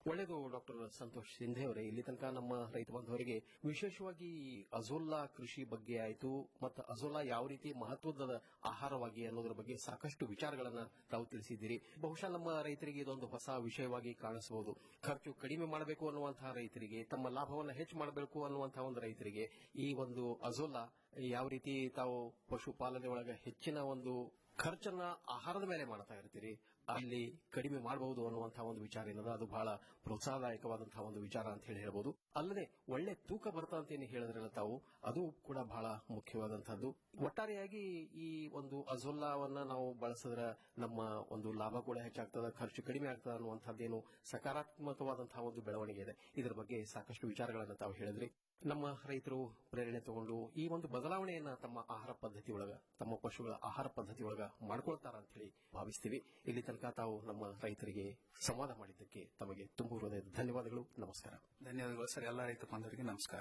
ಒಳ್ಳೆಯದು ಡಾಕ್ಟರ್ ಸಂತೋಷ್ ಸಿಂಧೆ ಅವರೇ ಇಲ್ಲಿ ತನಕ ನಮ್ಮ ರೈತ ಬಾಂಧವರಿಗೆ ವಿಶೇಷವಾಗಿ ಅಜೋಲ್ಲಾ ಕೃಷಿ ಬಗ್ಗೆ ಆಯಿತು ಮತ್ತು ಅಜೋಲ್ಲಾ ಯಾವ ರೀತಿ ಮಹತ್ವದ ಆಹಾರವಾಗಿ ಅನ್ನೋದರ ಬಗ್ಗೆ ಸಾಕಷ್ಟು ವಿಚಾರಗಳನ್ನ ತಾವು ತಿಳಿಸಿದ್ದೀರಿ ಬಹುಶಃ ನಮ್ಮ ರೈತರಿಗೆ ಇದೊಂದು ಹೊಸ ವಿಷಯವಾಗಿ ಕಾಣಿಸಬಹುದು ಖರ್ಚು ಕಡಿಮೆ ಮಾಡಬೇಕು ಅನ್ನುವಂತಹ ರೈತರಿಗೆ ತಮ್ಮ ಲಾಭವನ್ನು ಹೆಚ್ಚು ಮಾಡಬೇಕು ಅನ್ನುವಂತಹ ಒಂದು ರೈತರಿಗೆ ಈ ಒಂದು ಅಜೋಲ್ಲಾ ಯಾವ ರೀತಿ ತಾವು ಪಶುಪಾಲನೆ ಒಳಗೆ ಹೆಚ್ಚಿನ ಒಂದು ಖರ್ಚನ್ನ ಆಹಾರದ ಮೇಲೆ ಮಾಡ್ತಾ ಇರ್ತೀರಿ ಅಲ್ಲಿ ಕಡಿಮೆ ಮಾಡಬಹುದು ಅನ್ನುವಂತಹ ಒಂದು ವಿಚಾರ ಏನದ ಅದು ಬಹಳ ಪ್ರೋತ್ಸಾಹದಾಯಕವಾದಂತಹ ಒಂದು ವಿಚಾರ ಅಂತ ಹೇಳಿ ಹೇಳ್ಬೋದು ಅಲ್ಲದೆ ಒಳ್ಳೆ ತೂಕ ಬರ್ತಾ ಅಂತ ಏನು ಹೇಳಿದ್ರಲ್ಲ ತಾವು ಅದು ಕೂಡ ಬಹಳ ಮುಖ್ಯವಾದಂತಹದ್ದು ಒಟ್ಟಾರೆಯಾಗಿ ಈ ಒಂದು ಅಜೋಲ್ಲಾವನ್ನ ನಾವು ಬಳಸಿದ್ರೆ ನಮ್ಮ ಒಂದು ಲಾಭ ಕೂಡ ಹೆಚ್ಚಾಗ್ತದ ಖರ್ಚು ಕಡಿಮೆ ಆಗ್ತದ ಅನ್ನುವಂಥದ್ದೇನು ಸಕಾರಾತ್ಮಕವಾದಂತಹ ಒಂದು ಬೆಳವಣಿಗೆ ಇದೆ ಇದರ ಬಗ್ಗೆ ಸಾಕಷ್ಟು ವಿಚಾರಗಳನ್ನು ತಾವು ಹೇಳಿದ್ರಿ ನಮ್ಮ ರೈತರು ಪ್ರೇರಣೆ ತಗೊಂಡು ಈ ಒಂದು ಬದಲಾವಣೆಯನ್ನ ತಮ್ಮ ಆಹಾರ ಪದ್ಧತಿ ಒಳಗ ತಮ್ಮ ಪಶುಗಳ ಆಹಾರ ಪದ್ಧತಿ ಒಳಗ ಮಾಡ್ಕೊಳ್ತಾರ ಅಂತ ಹೇಳಿ ಭಾವಿಸ್ತೀವಿ ಇಲ್ಲಿ ತನಕ ತಾವು ನಮ್ಮ ರೈತರಿಗೆ ಸಂವಾದ ಮಾಡಿದ್ದಕ್ಕೆ ತಮಗೆ ತುಂಬು ಹೃದಯದ ಧನ್ಯವಾದಗಳು ನಮಸ್ಕಾರ
ಧನ್ಯವಾದಗಳು ಸರ್ ಎಲ್ಲ ರೈತ ಬಾಂಧವರಿಗೆ ನಮಸ್ಕಾರ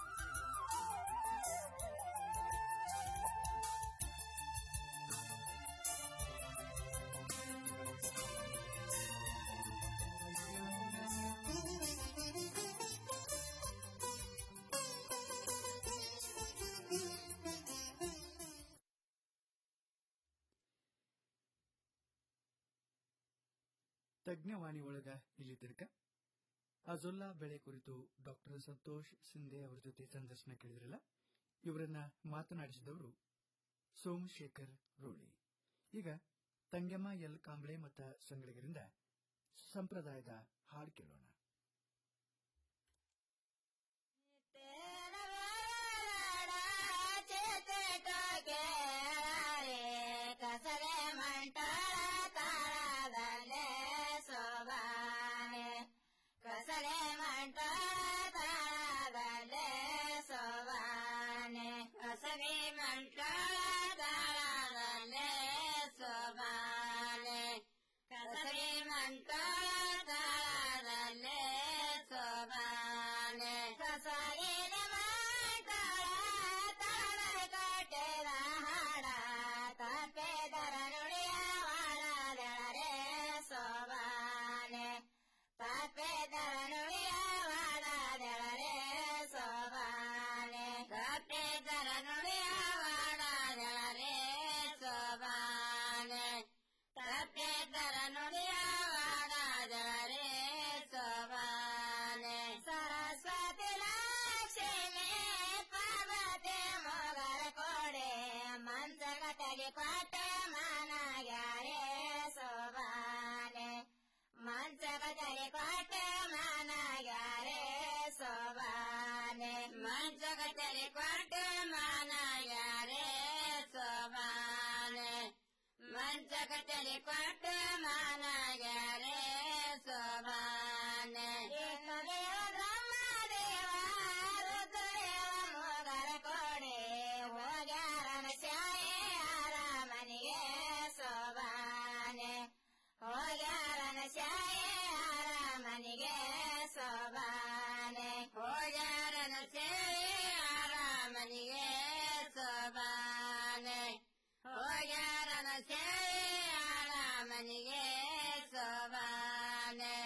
ತಜ್ಞವಾಣಿ ಒಳಗ ಇಲ್ಲಿ ತನಕ ಅಜೊಲ್ಲಾ ಬೆಳೆ ಕುರಿತು ಡಾಕ್ಟರ್ ಸಂತೋಷ್ ಸಿಂಧೆ ಅವರ ಜೊತೆ ಸಂದರ್ಶನ ಕೇಳಿದ್ರಲ್ಲ ಇವರನ್ನ ಮಾತನಾಡಿಸಿದವರು ಸೋಮಶೇಖರ್ ರೋಳಿ ಈಗ ತಂಗೆಮ್ಮ ಎಲ್ ಕಾಂಬ್ಳೆ ಮತ್ತು ಸಂಗಳಿಗರಿಂದ ಸಂಪ್ರದಾಯದ ಹಾಡು ಕೇಳೋಣ
ಕಸರೆ ಮಂಟಳ ತಾಳದಲ್ಲೇ ಸೋಬಾನೆ ಕಸರೆ ಮಂಟಳ ತಾಳದಲ್ಲೇ ಸೋಬಾನೆ ಕಸರೆ ಮಂಟಳ ತಾಳದಲ್ಲೇ ಸೋಬಾನೆ ಕಸರೆ ಮಂಟಳ ತಾಳದಲ್ಲೇ ಸೋಬಾನೆ ಕಸರಿನ ಮಂಟಳ ತಾಳದ ಕಟ್ಟೆದ ಹಾಡ ತಪ್ಪೆದರ ನುಡಿಯ ವಾಡದೆಳರೆ ಸೋಬಾನೆ ತಪ್ಪೆದರ ನುಡಿಯ ವಾಡದೆಳರೆ ಸೋಬಾನೆ ತಪ್ಪೆದರ ನುಡಿಯ ವಾಡದೆಳರೆ ಸೋಬಾನೆ ತಪ್ಪೆದರ ನುಡಿಯ ವಾಡದೆಳರೆ ಸೋಬಾನೆ ಸರಸ್ವತಿ ಲಕ್ಷ್ಮಿ ಪಾರ್ವತಿ ಮೊಗರ ಕೊಡೆ ಮಂಚಗಟಗೆ ಕೊಟ್ಟೆ ಮನಗ್ಯಾರೆ ಸೋಬಾನೆ ಮಂಚಗಟಗೆ ಕೊಟ್ಟೆ ಮನಗ್ಯಾರೆ ಸೋಬಾನೆ ಮಂಚಗಟಗೆ ಕೊಟ್ಟೆ ಮನಗ್ಯಾರೆ ಸೋಬಾನೆ ಮಂಚಗಟಗೆ ಕೊಟ್ಟೆ ಮನಗ್ಯಾರೆ ಸೋಬಾನೆ ಇನ್ನು ದೇವ ಬ್ರಹ್ಮದೇವ ರುದ್ರದೇವ ಮೊಗರ ಕೊಡೆ ಹೋಗ್ಯಾರನ ಶಾಯೆ ಅರಮನೆಗೆ ಸೋಬಾನೆ ಹೋಗ್ಯಾರನ ಶಾಯೆ ಅರಮನೆಗೆ ಸೋಬಾನೆ ಹೋಗ್ಯಾರನ ಶಾಯೆ ಅರಮನೆಗೆ ಸೋಬಾನೆ ಹೋಗ್ಯಾರನ ಶಾಯೆ ಅರಮನೆಗೆ ಸೋಬಾನೆ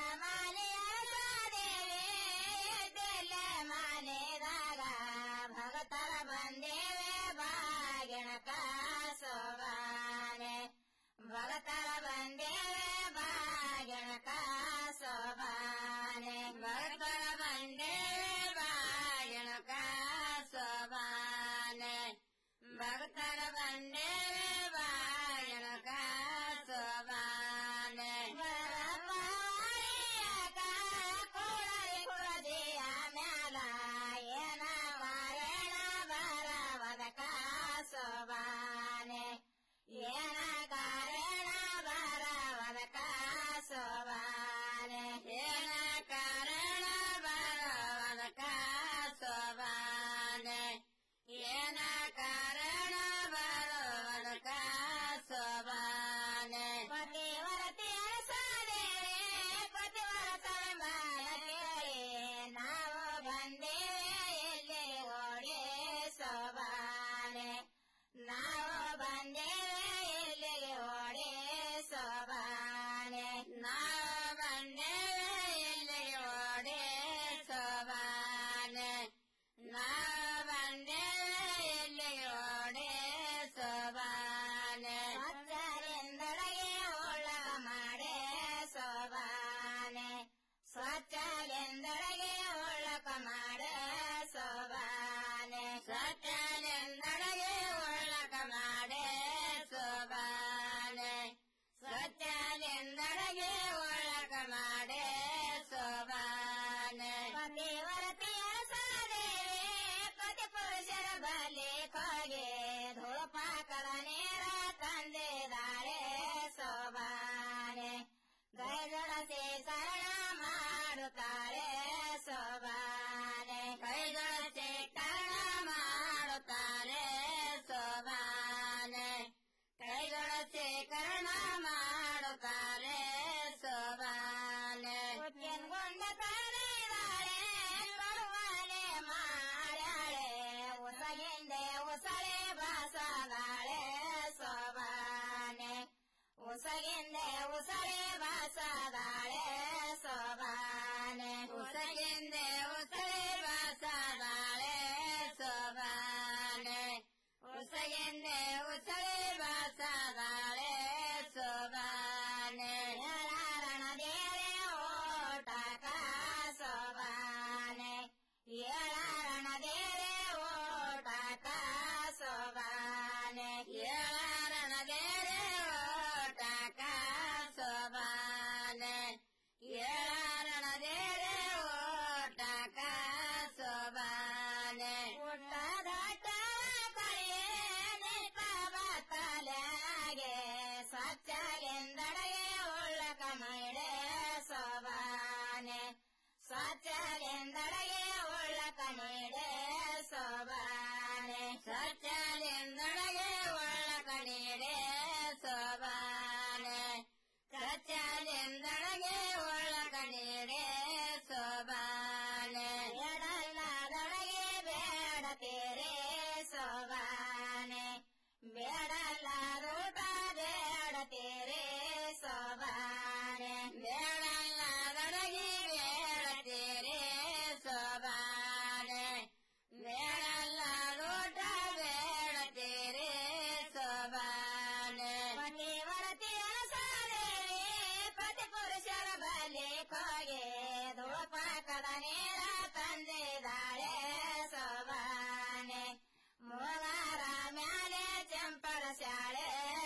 ದೇವಿ ಮನೆದಾಗ ಭಗತರ ಬಂದೇವೆ ಬಾಗಿಣಕ ಸೋಬಾನೆ ಭಗತರ ಬಂದೇವೆ ಬಾಗಿಣಕ ಸೋಬಾನೆ ಭಗತರ ಬಂದೇವೆ ಬಾಗಿಣಕ ಸೋಬಾನೆ ಭಕ್ತರ ಬಂದೇವೆ ಬಾಗಿಣಕ ಸೋಬಾನೆ ಬರಪಾರಿಯಾಕ ಕುಳರಿ ಕುಳದಿಯ ಮ್ಯಾಲ ಏನ ವಾರೇಣ ಬರವದಕ ಸೋಬಾನೆ ಏನ ಕಾರಣ ಬರವದಕ ಸೋಬಾನೆ ಏನ ಕಾರಣ ಬರವದಕ ಸೋಬಾನೆ ಏನ ಕಾರಣ ಬರವದಕ ಸಳಿ ಬಸದಾಳೆ ಸೋಬಾನೆ ಏಳಾರಣ ದೇರೆ ಓಟಕ ಸೋಬಾನೆ ಏಳಾರಣ ದೇರೆ ಓಟಕ ಸೋಬಾನೆ ಏಳಾರಣ ದೇರೆ ಓಟಕ ಸೋಬಾನೆ ಏಳಾರಣ ದೇರೆ ಓಟಕ ಸೋಬಾನೆ ಊಟದಾಟ ಕಳಿಯೇ ತಲೆಗೆ ಸ್ವಚ್ಛಗೆಂದಡೆಗೆ ಉಳ್ಳಕ ಮೈಡೆ ಸೋಬಾನೆ ಸ್ವಚ್ಛಗೆಂದಡೆಗೆ ಉಳ್ಳಕ ನೀಡೆ ಸೋಬಾನೆ ಸ್ವಚ್ಛಗೆಂದಡೆಗೆ ಉಳ್ಳಕ ನೀಡೆ ಸೋಬಾನೆ ಸ್ವಚ್ಛಗೆಂದಡೆಗೆ ಉಳ್ಳಕ ನೀಡೆ ಸೋಬಾನೆ ಎಡಲಾದೊಳಗೆ ಬೇಡತೀರೆ ಸೋಬಾನೆ ಬೇಡಲ್ಲಾದೂಟ ಬೇಡತೀರೆ ಸೋಬಾನೆ ಬೇಡಲ್ಲಾದೊಳಗೆ ಬೇಡತೀರೆ ಸೋಬಾನೆ ಬೇಡಲ್ಲಾದೂಟ ಬೇಡತೀರೆ ಸೋಬಾನೆ ಪತಿವರತಿ ಅನಸಾದೇವಿ ಪತಿ ಪುರುಷರ ಬಲಿ ಕೋಗೆ ಧೂಪಕದ ನೀರ ತಂದಿದ್ದಾಳೆ ಸೋಬಾನೆ ಮೂಗಾರ ಮ್ಯಾಲೆ ಚಂಪರ ಶಾಳೆ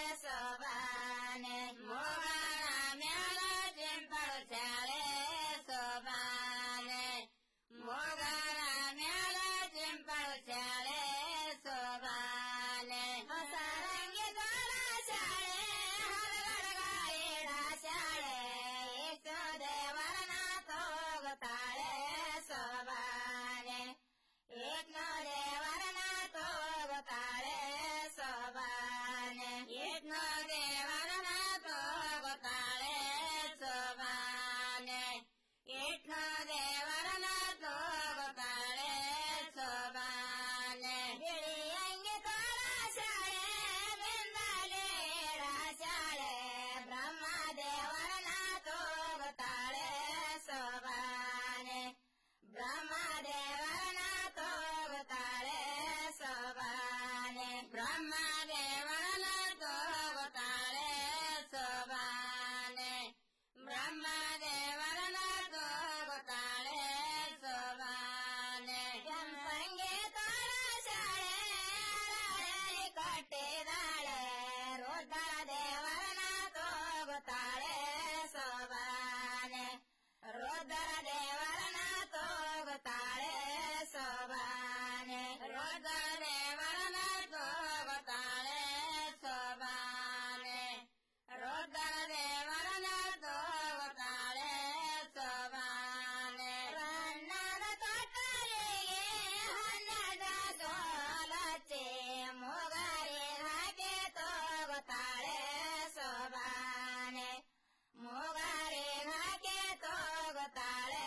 ಸೋಬಾನೆ ಮೂಗಾರ ಮ್ಯಾಲೆ ಚಂಪರ ಶಾಳೆ ಸೋಬಾನೆ ಮೂಗಾರ ಮ್ಯಾಲೆ ಚಂಪರ ಶಾಳೆ ಸೋಬಾನೆ ಹೊಸರಂಗಿ ದಾರ ಶಾಳೆ ಹರಗಡಗಾಯಿಡ ಶಾಳೆ ಯೇಸು ದೇವರನ ತೋಗುತ್ತಾಳೆ ಸೋಬಾನೆ ಏಕ್ನೋ ದೇವರನ ತೋಗುತ್ತಾಳೆ ಸೋಬಾನೆ ಏಕ್ನೋ ದೇವರನ ತೋಗುತ್ತಾಳೆ ಸೋಬಾನೆ ಏಕ್ನೋ ದೇವರನ ತೋಗುತ್ತಾಳೆ ಸೋಬಾನೆ ಬಿಳಿ ಅಂಗಿ ತೋರ ಶಾಳೆ ಬೆಂದಲೆ ಶಾಳೆ ಬ್ರಹ್ಮ ದೇವರನ ತೋಗುತ್ತಾಳೆ ಸೋಬಾನೆ ಬ್ರಹ್ಮ ದೇವರನ ತೋಗುತ್ತಾಳೆ ಸೋಬಾನೆ ಬ್ರಹ್ಮ ದೇವರನ ತೋಗುತ್ತಾಳೆ ಸೋಬಾನೆ ಬ್ರಹ್ಮ ದೇವರನ ತೋಗುತ್ತಾಳೆ ಸೋಬಾನೆ ಕೆಂಪಂಗೆ ತಾಳ ಶಾಳೆ ಅರಳಿ ಕಟ್ಟಿದಾಳೆ ರುದ್ರ ದೇವರನ ತೋಗುತ್ತಾಳೆ ಸೋಬಾನೆ ರುದ್ರ ದೇವರನ ತೋಗುತ್ತಾಳೆ ಸೋಬಾನೆ ರುದ್ರ ದೇವರನ ತೋಗುತ್ತಾಳೆ ಸೋಬಾನೆ ರುದ್ರ ದೇವರನ ತೋಗುತ್ತಾಳೆ ಸೋಬಾನೆ ರನ್ನದ ತೊಟ್ಟಲಿಗೆ ಹನ್ನೆರಡ ಸೋಲಚ್ಚೆ ಮೂಗರಿ ಹಾಗೆ ತೋಗುತ್ತಾಳೆ ಸೋಬಾನೆ ಮೂಗರಿ ಹಾಗೆ ತೋಗುತ್ತಾಳೆ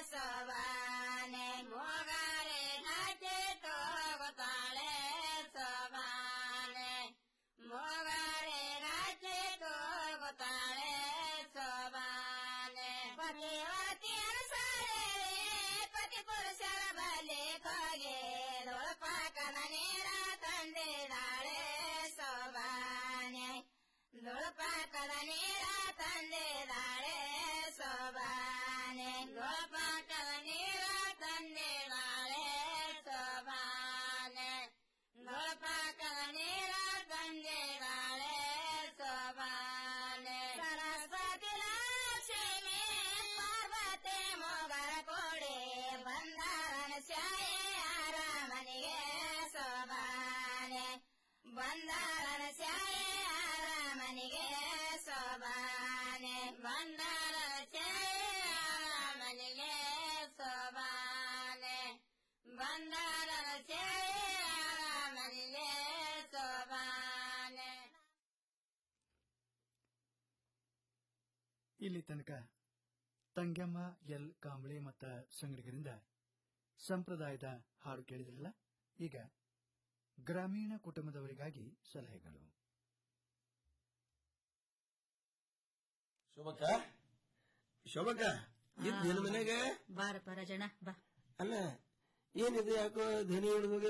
ಸೋಬಾನೆ ಮೂಗರಿ ಹಾಗೆ ತೋಗುತ್ತಾಳೆ ಸೋಬಾನೆ ಮೂಗರಿ ಹಾಗೆ ತೋಗುತ್ತಾಳೆ ಸೋಬಾನೆ ಪತಿವತಿ ಅನುಸಾರೇ ಪತಿ ಪುರುಷರ ಬಲಿ ಕೋಗೆ ದೊಳಪಾಕದ ನೀರ ತಂದಿದ್ದಾಳೆ ಸೋಬಾನೆ ದೊಳಪಾಕದ ನೀರ ತಂದಿದ್ದಾಳೆ ಸೋಬಾನೆ ದೊಳಪಾಕದ ನೀರ ತಂದಿದ್ದಾಳೆ ಸೋಬಾನೆ ದೊಳಪಾಕದ ನೀರ ತಂದಿದ್ದಾಳೆ ಸೋಬಾನೆ ಸರಸ್ವತಿ ಲಕ್ಷ್ಮಿ ಪಾರ್ವತಿ ಮೊಗರ ಕೊಡಿ ಬಂದಾರನ ಶಾಯೆ ಆರಾಮನಿಗೆ ಸೋಬಾನೆ ಬಂದಾರನ ಶಾಯೆ ಆರಾಮನಿಗೆ ಸೋಬಾನೆ ಬಂದಾರನ ಶಾಯೆ ಆರಾಮನಿಗೆ ಸೋಬಾನೆ ಬಂದಾರನ ಶಾಯೆ ಆರಾಮನಿಗೆ ಸೋಬಾನೆ
ಇಲ್ಲಿ ತನಕ ತಂಗಮ್ಮ ಎಲ್ ಕಾಂಬಳಿ ಮತ್ತ ಸಂಗಡಿಗರಿಂದ ಸಂಪ್ರದಾಯದ ಹಾಡು ಕೇಳಿದ್ರಲ್ಲ ಈಗ ಗ್ರಾಮೀಣ ಕುಟುಂಬದವರಿಗಾಗಿ ಸಲಹೆಗಳು
ಶೋಭಕ್ಕ ಶೋಭಕ್ಕ ಇದ್ ನಿನ್ನ ಮನೆಗೆ
ಬಾರಪ್ಪ ರಾಜಣ್ಣ ಬಾ
ಅಲ್ಲ ಏನಿದೆ ಯಾಕೋ ಧ್ವನಿ ಹಿಡಿದು ಹೋಗಿದೆ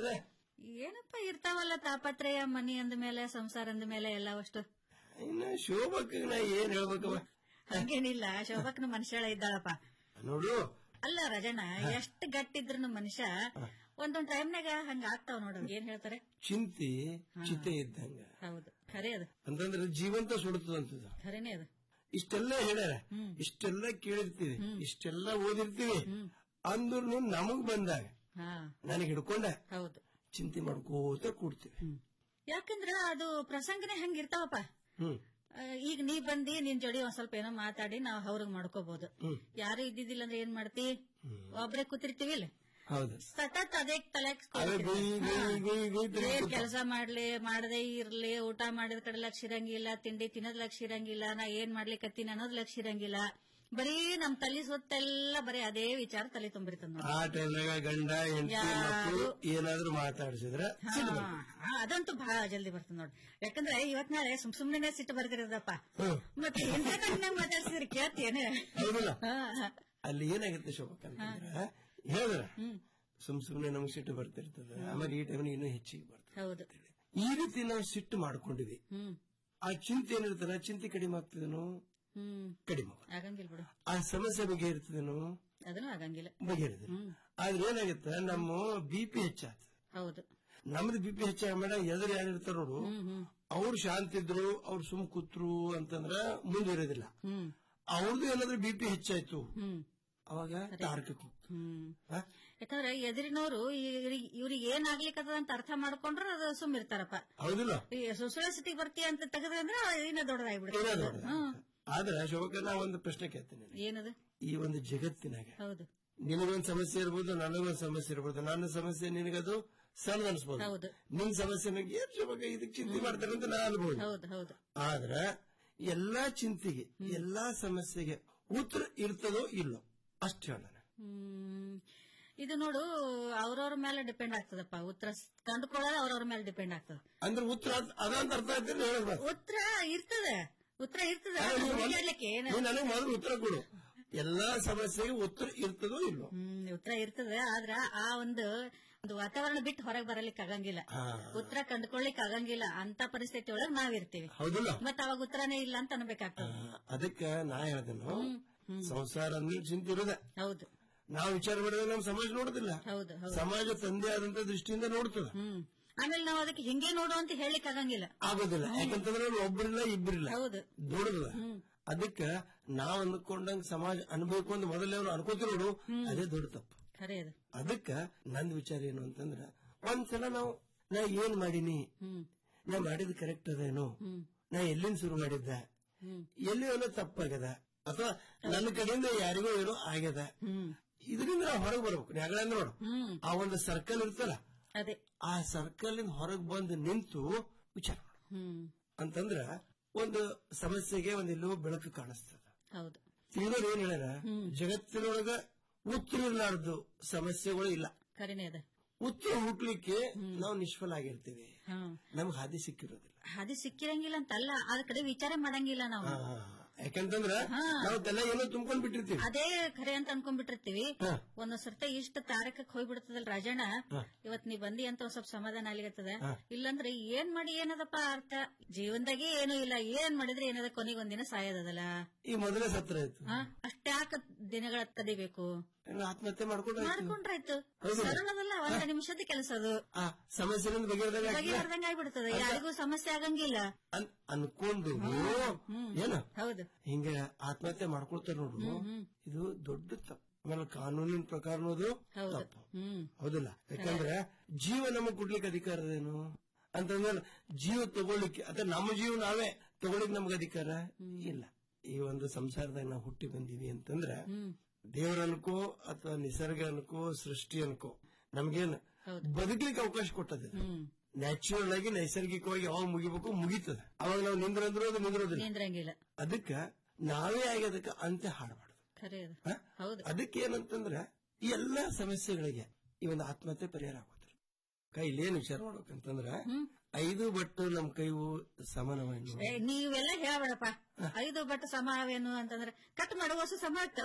ಏನಪ್ಪ ಇರ್ತಾವಲ್ಲ ತಾಪತ್ರಯ ಮನಿ ಅಂದ ಮೇಲೆ ಸಂಸಾರ ಅಂದ ಮೇಲೆ ಎಲ್ಲ ಅಷ್ಟು
ಇನ್ನ ಶೋಭಕ್ಕ ನಾ ಏನ್ ಹೇಳ್ಬೇಕವ
ಹಂಗೇನಿಲ್ಲ ಶೋಭಕ್ನ ಮನುಷ್ಯಳ ಇದ್ದಾಳಪ್ಪ
ನೋಡು
ಅಲ್ಲ ರಜಣ್ಣ ಎಷ್ಟ್ ಗಟ್ಟಿದ್ರು ಮನುಷ್ಯ ಒಂದೊಂದ್ ಟೈಮ್ನಾಗ ಹಂಗ ಆಗ್ತಾವ ನೋಡು ಏನ್ ಹೇಳ್ತಾರೆ
ಚಿಂತಿ ಚಿತೆ ಇದ್ದಂಗ
ಹೌದು ಖರೆ ಅದು
ಅಂತಂದ್ರೆ ಜೀವಂತ ಸುಡುತ್ತದಂತದ
ಖರೇನೆ ಅದು
ಇಷ್ಟೆಲ್ಲ ಹೇಳ್ಯಾರ ಇಷ್ಟೆಲ್ಲ ಕೇಳಿರ್ತೀವಿ ಇಷ್ಟೆಲ್ಲ ಓದಿರ್ತೀವಿ ಅಂದ್ರೂ ನಮಗ್ ಬಂದಾಗ
ಹಾ
ನನಗೆ ಹಿಡ್ಕೊಂಡ
ಹೌದು
ಚಿಂತೆ ಮಾಡ್ಕೋತ ಕೂಡ್ತೀವಿ
ಯಾಕಂದ್ರ ಅದು ಪ್ರಸಂಗನೇ ಹಂಗಿರ್ತಾವಪ್ಪ
ಹ್ಮ್
ಆ, ಈಗ ನೀ ಬಂದಿ ನಿನ್ ಜೋಡಿ ಒಂದ್ ಸ್ವಲ್ಪ ಏನೋ ಮಾತಾಡಿ ನಾವ್ ಅವ್ರಿಗೆ ಮಾಡ್ಕೋಬಹುದು ಯಾರು ಇದ್ದಿದ್ದಿಲ್ಲ ಅಂದ್ರೆ ಏನ್ ಮಾಡ್ತಿ ಒಬ್ರೇ ಕೂತಿರ್ತೀವಿ ಇಲ್ಲ
ಹೌದು
ಸತತ್ ಅದೇ ತಲೆ
ಅದೇ ಗುಯ್ ಗುಯ್ ಗುಯ್ ಗುಯ್ ತಲೆ
ಏನ್
ಕೂತ-
ಕೆಲಸ ಮಾಡ್ಲಿ ಮಾಡದೇ ಇರ್ಲಿ ಊಟ ಮಾಡಿದ ಕಡೆ ಲಕ್ಷ ಇರಂಗಿಲ್ಲ ತಿಂಡಿ ತಿನ್ನೋದ್ ಲಕ್ಷ ಇರಂಗಿಲ್ಲ ನಾ ಏನ್ ಮಾಡ್ಲಿಕತ್ತೀನಿ ಅನ್ನೋದ್ ಲಕ್ಷ ಇರಂಗಿಲ್ಲ ಬರೀ ನಮ್ ತಲೆ ಸುತ್ತೆಲ್ಲ ಬರೀ ಅದೇ ವಿಚಾರ ತಲೆ ತುಂಬಿರ್ತದ ನೋಡಿ
ಆ ಟೈಮ್ನಾಗ ಗಂಡ ಹೆಂಡತಿ
ಯಾರು-
ಮಕ್ಕಳು ಏನಾದ್ರೂ ಮಾತಾಡ್ಸಿದ್ರೆ ಸಿಟ್ಟು ಬರ್ತದೆ.
ಹಾ, ಅದಂತೂ ಬಹಳ ಜಲ್ದಿ ಬರ್ತದ ನೋಡಿ ಯಾಕಂದ್ರೆ ಇವತ್ ನಾಳೆ ಸುಮ್ ಸುಮ್ನೆ ಸಿಟ್ಟು ಬರ್ತಿರೋದಪ್ಪ
ಹ್ಮ್.
ಮತ್ತೆ ಎಂತ ಕಣ್ಣ ಮಾತಾಡ್ಸಿದ್ರೆ ಕೇಳ್ತೇನೆ
ಹೌದಲ್ಲ
ಹಾ, ಹಾ.
ಅಲ್ಲಿ ಏನಾಗುತ್ತೆ ಶೋಭಕ್ಕ ಅಂತಂದ್ರೆ ಹೇಳಿದ್ರ ಸುಮ್ ಸುಮ್ನೆ ನಮ್ಗೆ ಸಿಟ್ಟು ಬರ್ತಿರ್ತದೆ ಆಮೇಲೆ ಈ ಟೈಮ್ ಇನ್ನೂ ಹೆಚ್ಚಿಗೆ ಬರ್ತದೆ
ಹೌದು
ಈ ರೀತಿ ನಾವು ಸಿಟ್ಟು ಮಾಡ್ಕೊಂಡಿವಿ
ಹ್ಮ್
ಆ ಚಿಂತೆ ಏನಿರ್ತಲ್ಲ ಚಿಂತೆ ಕಡಿಮೆ ಆಗ್ತದೇನೋ
ಹ್ಮ್
ಕಡಿಮೆ ಆಗುತ್ತೆ.
ಆಗಂಗಿಲ್ಲ ಬಿಡು
ಆ ಸಮಸ್ಯೆ ಬಗ್ಗೆ ಇರ್ತದೇನೋ
ಅದನ್ನು ಆಗಂಗಿಲ್ಲ
ಬಗೆಹರಿದೆ ಆದ್ರೆ ಏನಾಗುತ್ತೆ ನಮ್ಮ ಬಿ ಪಿ ಹೆಚ್ಚಾಗ್ತದೆ
ಹೌದು
ನಮ್ದು ಬಿ ಪಿ ಹೆಚ್ಚಾಗ ಮೇಡ ಎದುರು ಯಾರು ಇರ್ತಾರ ನೋಡು ಅವ್ರು ಶಾಂತ ಇದ್ರು ಅವ್ರು ಸುಮ್ ಕೂತ್ರು ಅಂತಂದ್ರ ಮುಂದುವರೆದಿಲ್ಲ
ಹ್ಮ್
ಅವ್ರದ್ದು ಏನಾದ್ರೂ ಬಿ ಪಿ ಹೆಚ್ಚಾಯ್ತು
ಹ್ಮ್
ಅವಾಗ ತಾರಕಕ್ಕೆ ಹೋಗ್ತದೆ.
ಹ್ಮ್
ಹ?
ಯಾಕಂದ್ರೆ ಎದುರಿನವ್ರು ಇವ್ರಿಗೆ ಏನ್ ಆಗ್ಲಿಕ್ಕದ ಅಂತ ಅರ್ಥ ಮಾಡ್ಕೊಂಡ್ರೆ ಅದು ಸುಮ್ ಇರ್ತಾರಪ್ಪ
ಹೌದಿಲ್ಲ
ಈ ಸುಸುಳ ಸ್ಥಿತಿಗೆ ಬರ್ತೀಯ ಅಂತ ತೆಗೆದ್ರೆ ಇನ್ನ
ಏನೋ
ದೊಡ್ಡದಾಗ್ಬಿಡುತ್ತೆ
ದೊಡ್ಡದು.
ಹ್ಮ್
ಆದ್ರೆ ಶೋಭಕ್ಕ ನಾ ಒಂದು ಪ್ರಶ್ನೆ ಕೇಳ್ತೀನಿ ನಿನಗೆ.
ಏನದು
ಈ ಒಂದು ಜಗತ್ತಿನಾಗ
ಹೌದು
ನಿನಗೊಂದ್ ಸಮಸ್ಯೆ ಇರ್ಬೋದು ನನಗೊಂದ್ ಸಮಸ್ಯೆ ಇರ್ಬೋದು ನನ್ನ ಸಮಸ್ಯೆ ನಿನಗದು ಸಣ್ಣ ಅನ್ಸ್ಬೋದು
ಹೌದು.
ನಿನ್ ಸಮಸ್ಯೆ ನನಗೆ ಏನ್ ಶೋಭಕ್ಕ ಇದಕ್ಕೆ ಚಿಂತೆ ಮಾಡ್ತಾರೆ ಅಂತ ನಾ ಅನ್ಬೋದು
ಹೌದು ಹೌದು
ಆದ್ರ ಎಲ್ಲಾ ಚಿಂತೆಗೆ ಎಲ್ಲಾ ಸಮಸ್ಯೆಗೆ ಉತ್ತರ ಇರ್ತದೋ ಇಲ್ಲೋ ಅಷ್ಟು ಹೇಳ
ಹ್ಮ್ ಇದು ನೋಡು ಅವ್ರವ್ರ ಮೇಲೆ ಡಿಪೆಂಡ್ ಆಗ್ತದಪ್ಪ ಉತ್ತರ ಸ್- ಕಂಡುಕೊಳ್ಳೋದು ಅವ್ರವ್ರ ಮೇಲೆ ಡಿಪೆಂಡ್ ಆಗ್ತದ
ಅಂದ್ರೆ ಉತ್ತರ ಅದ್- ಅದಂತ ಅರ್ಥ ಆಯ್ತು ಹೇಳ್ಬೇಕು
ಉತ್ತರ ಇರ್ತದೆ ಉತ್ತರ ಇರ್ತದೆ ಹುಡುಕ್ಯಾಡ್ಲಿಕ್ಕೆ ಏನು
ನೀನ್ ನನಗೆ ಮೊದಲು ಉತ್ತರ ಕೊಡು ಎಲ್ಲಾ ಸಮಸ್ಯೆಗೆ ಉತ್ತರ ಇರ್ತದೋ ಇಲ್ಲೋ
ಹ್ಮ್ ಉತ್ತರ ಇರ್ತದೆ ಆದ್ರ ಆ ಒಂದು ಒಂದು ವಾತಾವರಣ ಬಿಟ್ಟು ಹೊರಗೆ ಬರಲಿಕ್ಕೆ ಆಗಂಗಿಲ್ಲ
ಹಾ.
ಉತ್ತರ ಕಂಡುಕೊಳ್ಳಿಕ್ ಆಗಂಗಿಲ್ಲ ಅಂತ ಪರಿಸ್ಥಿತಿ ಒಳಗ್ ನಾವಿರ್ತೀವಿ
ಹೌದಿಲ್ಲ
ಮತ್ತ ಅವಾಗ ಉತ್ತರನೇ ಇಲ್ಲ ಅಂತ ಅನ್ಬೇಕಾಗ್ತದೆ
ಅದಕ್ಕೆ ನಾ ಹೇಳ್ದೇನು ಸಂಸಾರ ಅಂದ್ರೆ ಚಿಂತೆ ಇರೋದೆ
ಹೌದು
ನಾವು ವಿಚಾರ ಮಾಡಿದ್ರೆ ನಮ್ಮ ಸಮಾಜ ನೋಡುದಿಲ್ಲ
ಹೌದು ಹೌದು
ಸಮಾಜ ತಂದೆ ಆದಂತ ದೃಷ್ಟಿಯಿಂದ ನೋಡ್ತದ
ಹ್ಮ್ ಆಮೇಲೆ ನಾವು ಅದಕ್ಕೆ ಹಿಂಗೆ ನೋಡು ಅಂತ ಹೇಳಿಕ್ ಆಗಂಗಿಲ್ಲ
ಆಗೋದಿಲ್ಲ ಯಾಕಂತಂದ್ರೆ ಅಲ್ಲಿ ಒಬ್ಬರಿಲ್ಲ ಇಬ್ಬರಿಲ್ಲ
ಹೌದು
ದೊಡ್ಡದ ಅದಕ್ಕ ನಾವ್ ಅಂದ್ಕೊಂಡಂಗ್ ಸಮಾಜ ಅನ್ಬೇಕು ಅಂತ ಮೊದಲೇ ಅವ್ರು ಅನ್ಕೋತಿರೋ ನೋಡು ಅದೇ ದೊಡ್ಡ ತಪ್ಪು
ಖರೆ ಅದು
ಅದಕ್ಕ ನಂದ್ ವಿಚಾರ ಏನು ಅಂತಂದ್ರ ಒಂದ್ಸಲ ನಾವು ನಾ ಏನ್ ಮಾಡೀನಿ
ಹ್ಮ್
ನಾ ಮಾಡಿದ್ ಕರೆಕ್ಟ್ ಅದೇನು
ಹ್ಮ್
ನಾ ಎಲ್ಲಿಂದ ಶುರು ಮಾಡಿದ್ದೆ
ಹ್ಮ್
ಎಲ್ಲಿ ಏನೋ ತಪ್ಪಾಗ್ಯದ ಅಥವಾ ನನ್ನ ಕಡೆಯಿಂದ ಯಾರಿಗೋ ಏನೋ ಆಗ್ಯದ
ಹ್ಮ್
ಇದರಿಂದ ನಾವು ಹೊರಗೆ ಬರ್ಬೇಕು ನೆಗಳ ನೋಡು
ಹ್ಮ್
ಆ ಒಂದು ಸರ್ಕಲ್ ಇರ್ತಲ್ಲ
ಅದೇ
ಆ ಸರ್ಕಲ್ ಇಂದ ಹೊರಗೆ ಬಂದು ನಿಂತು ವಿಚಾರ ಮಾಡು
ಹ್ಮ್
ಅಂತಂದ್ರ ಒಂದು ಸಮಸ್ಯೆಗೆ ಒಂದು ಎಲ್ಲೋ ಬೆಳಕು ಕಾಣಿಸ್ತದ
ಹೌದು
ತಿಳಿದವ್ರು ಏನ್ ಹೇಳ್ಯಾರ ಜಗತ್ತಿನೊಳಗ ಉತ್ತರ ಇರ್ಲಾರ್ದು ಸಮಸ್ಯೆಗಳು ಇಲ್ಲ
ಖರೇನೆ ಅದ
ಉತ್ತರ ಹುಟ್ಲಿಕ್ಕೆ ನಾವು ನಿಷ್ಫಲ ಆಗಿರ್ತೀವಿ
ಹಾ
ನಮ್ಗೆ ಹಾದಿ ಸಿಕ್ಕಿರೋದಿಲ್ಲ
ಅದು ಸಿಕ್ಕಿರಂಗಿಲ್ಲ ಅಂತಲ್ಲ ಅದ್ರ ಕಡೆ ವಿಚಾರ ಮಾಡಂಗಿಲ್ಲ ನಾವು
ಆ, ಯಾಕಂತಂದ್ರ
ಹಾ.
ನಾವು ತಲೆ ಏನೋ ತುಂಬ್ಕೊಂಡ್ ಬಿಟ್ಟಿರ್ತೀವಿ
ಅದೇ ಖರೆ ಅಂತ ಅನ್ಕೊಂಡ್ಬಿಟ್ಟಿರ್ತೀವಿ
ಹಾ.
ಒಂದೊಂದ್ ಸರ್ತ ಇಷ್ಟ ತಾರಕಕ್ಕೆ ಹೋಗ್ಬಿಡ್ತದಲ್ ರಾಜಣ್ಣ ಇವತ್ ನೀ ಬಂದಿ ಅಂತ ಒಂದ್ ಸ್ವಲ್ಪ ಸಮಾಧಾನ ಆಗ್ಲಿಕತ್ತದ ಇಲ್ಲಂದ್ರೆ ಏನ್ ಮಾಡಿ ಏನದಪ್ಪ ಅರ್ಥ ಜೀವನದಾಗೆ ಏನು ಇಲ್ಲ ಏನ್ ಮಾಡಿದ್ರೆ ಏನದ ಕೊನೆಗೊಂದಿನ ಸಾಯೋದಲ್ಲ
ಈ ಮೊದಲೇ ಸತ್ರ ಆಯ್ತು
ಹಾ ಅಷ್ಟ್ಯಾಕ ದಿನಗಳ ತಡಿಬೇಕು
ಏನೋ ಆತ್ಮಹತ್ಯೆ ಮಾಡ್ಕೊಂಡ್ರೆ ಆಯ್ತು.
ಮಾಡ್ಕೊಂಡ್ರಾಯ್ತು
ಹೌದು.
ಸರಳದಲ್ಲ ಒಂದ್ ನಿಮಿಷದ ಕೆಲಸ ಅದು
ಆ ಸಮಸ್ಯೆನಿಂದ ಬಗೆಹರಿದಾಗ ಆಗ್ತದೆ.
ಬಗೆಹರ್ದಂಗ ಆಗ್ಬಿಡ್ತದೆ ಯಾರಿಗೂ ಸಮಸ್ಯೆ ಆಗಂಗಿಲ್ಲ
ಅನ್- ಅನ್ಕೊಂಡು ಏನ
ಹೌದು
ಹಿಂಗ ಆತ್ಮಹತ್ಯೆ ಮಾಡ್ಕೊಳ್ತಾರ ನೋಡು ಇದು ದೊಡ್ಡ ತಪ್ಪು ಆಮೇಲೆ ಕಾನೂನಿನ ಪ್ರಕಾರ ಅನ್ನೋದು
ಹೌದು
ತಪ್ಪು
ಹ್ಮ್
ಹೌದಿಲ್ಲ ಯಾಕಂದ್ರೆ ಜೀವ ನಮಗ್ ಕೊಡ್ಲಿಕ್ಕೆ ಅಧಿಕಾರದೇನು ಅಂತಂದ್ರೆ ಜೀವ ತಗೊಳ್ಳಿಕ್ಕೆ ಅಥವಾ ನಮ್ಮ ಜೀವ ನಾವೇ ತಗೊಳ್ಳಿಕ್ ನಮ್ಗೆ ಅಧಿಕಾರ ಇಲ್ಲ ಈ ಒಂದು ಸಂಸಾರದಾಗ ನಾವು ಹುಟ್ಟಿ ಬಂದೀವಿ ಅಂತಂದ್ರೆ ದೇವರ ಅನ್ಕೋ ಅಥವಾ ನಿಸರ್ಗ ಅನ್ಕೋ ಸೃಷ್ಟಿ ಅನ್ಕೋ ನಮ್ಗೇನ್ ಬದುಕಲಿಕ್ಕೆ ಅವಕಾಶ ಕೊಟ್ಟದ
ಹ್ಮ್
ನ್ಯಾಚುರಲ್ ಆಗಿ ನೈಸರ್ಗಿಕವಾಗಿ ಯಾವಾಗ ಮುಗಿಬೇಕು ಮುಗೀತದ ಅವಾಗ ನಾವು ನಿಂದ್ರಂದ್ರೂ ಅದು ನಿಂದ್ರೋದಿಲ್ಲ
ನಿಂದ್ರಂಗಿಲ್ಲ
ಅದಕ್ಕ ನಾವೇ ಆಗಿ ಅದಕ್ಕೆ ಅಂತ್ಯ ಹಾಡಬಾರ್ದು
ಖರೆ ಅದು
ಹ?
ಹೌದು
ಅದಕ್ಕೆ ಏನಂತಂದ್ರೆ ಈ ಎಲ್ಲಾ ಸಮಸ್ಯೆಗಳಿಗೆ ಈ ಒಂದು ಆತ್ಮಹತ್ಯೆ ಪರಿಹಾರ ಆಗೋದಿಲ್ಲ ಕೈ ಇಲ್ಲೇನು ವಿಚಾರ ಮಾಡ್ಬೇಕಂತಂದ್ರ ಐದು ಬಟ್ಟು ನಮ್ ಕೈವು ಸಮಾನವಾಗಿ
ಏ, ನೀವೆಲ್ಲ ಹೇಳ್ಬೇಡಪ್ಪ ಐದು ಬಟ್ ಸಮ ಅವೇನು ಅಂತಂದ್ರೆ ಕಟ್ ಮಾಡುವ ಹೊಸ ಸಮ ಆಗ್ತಾವ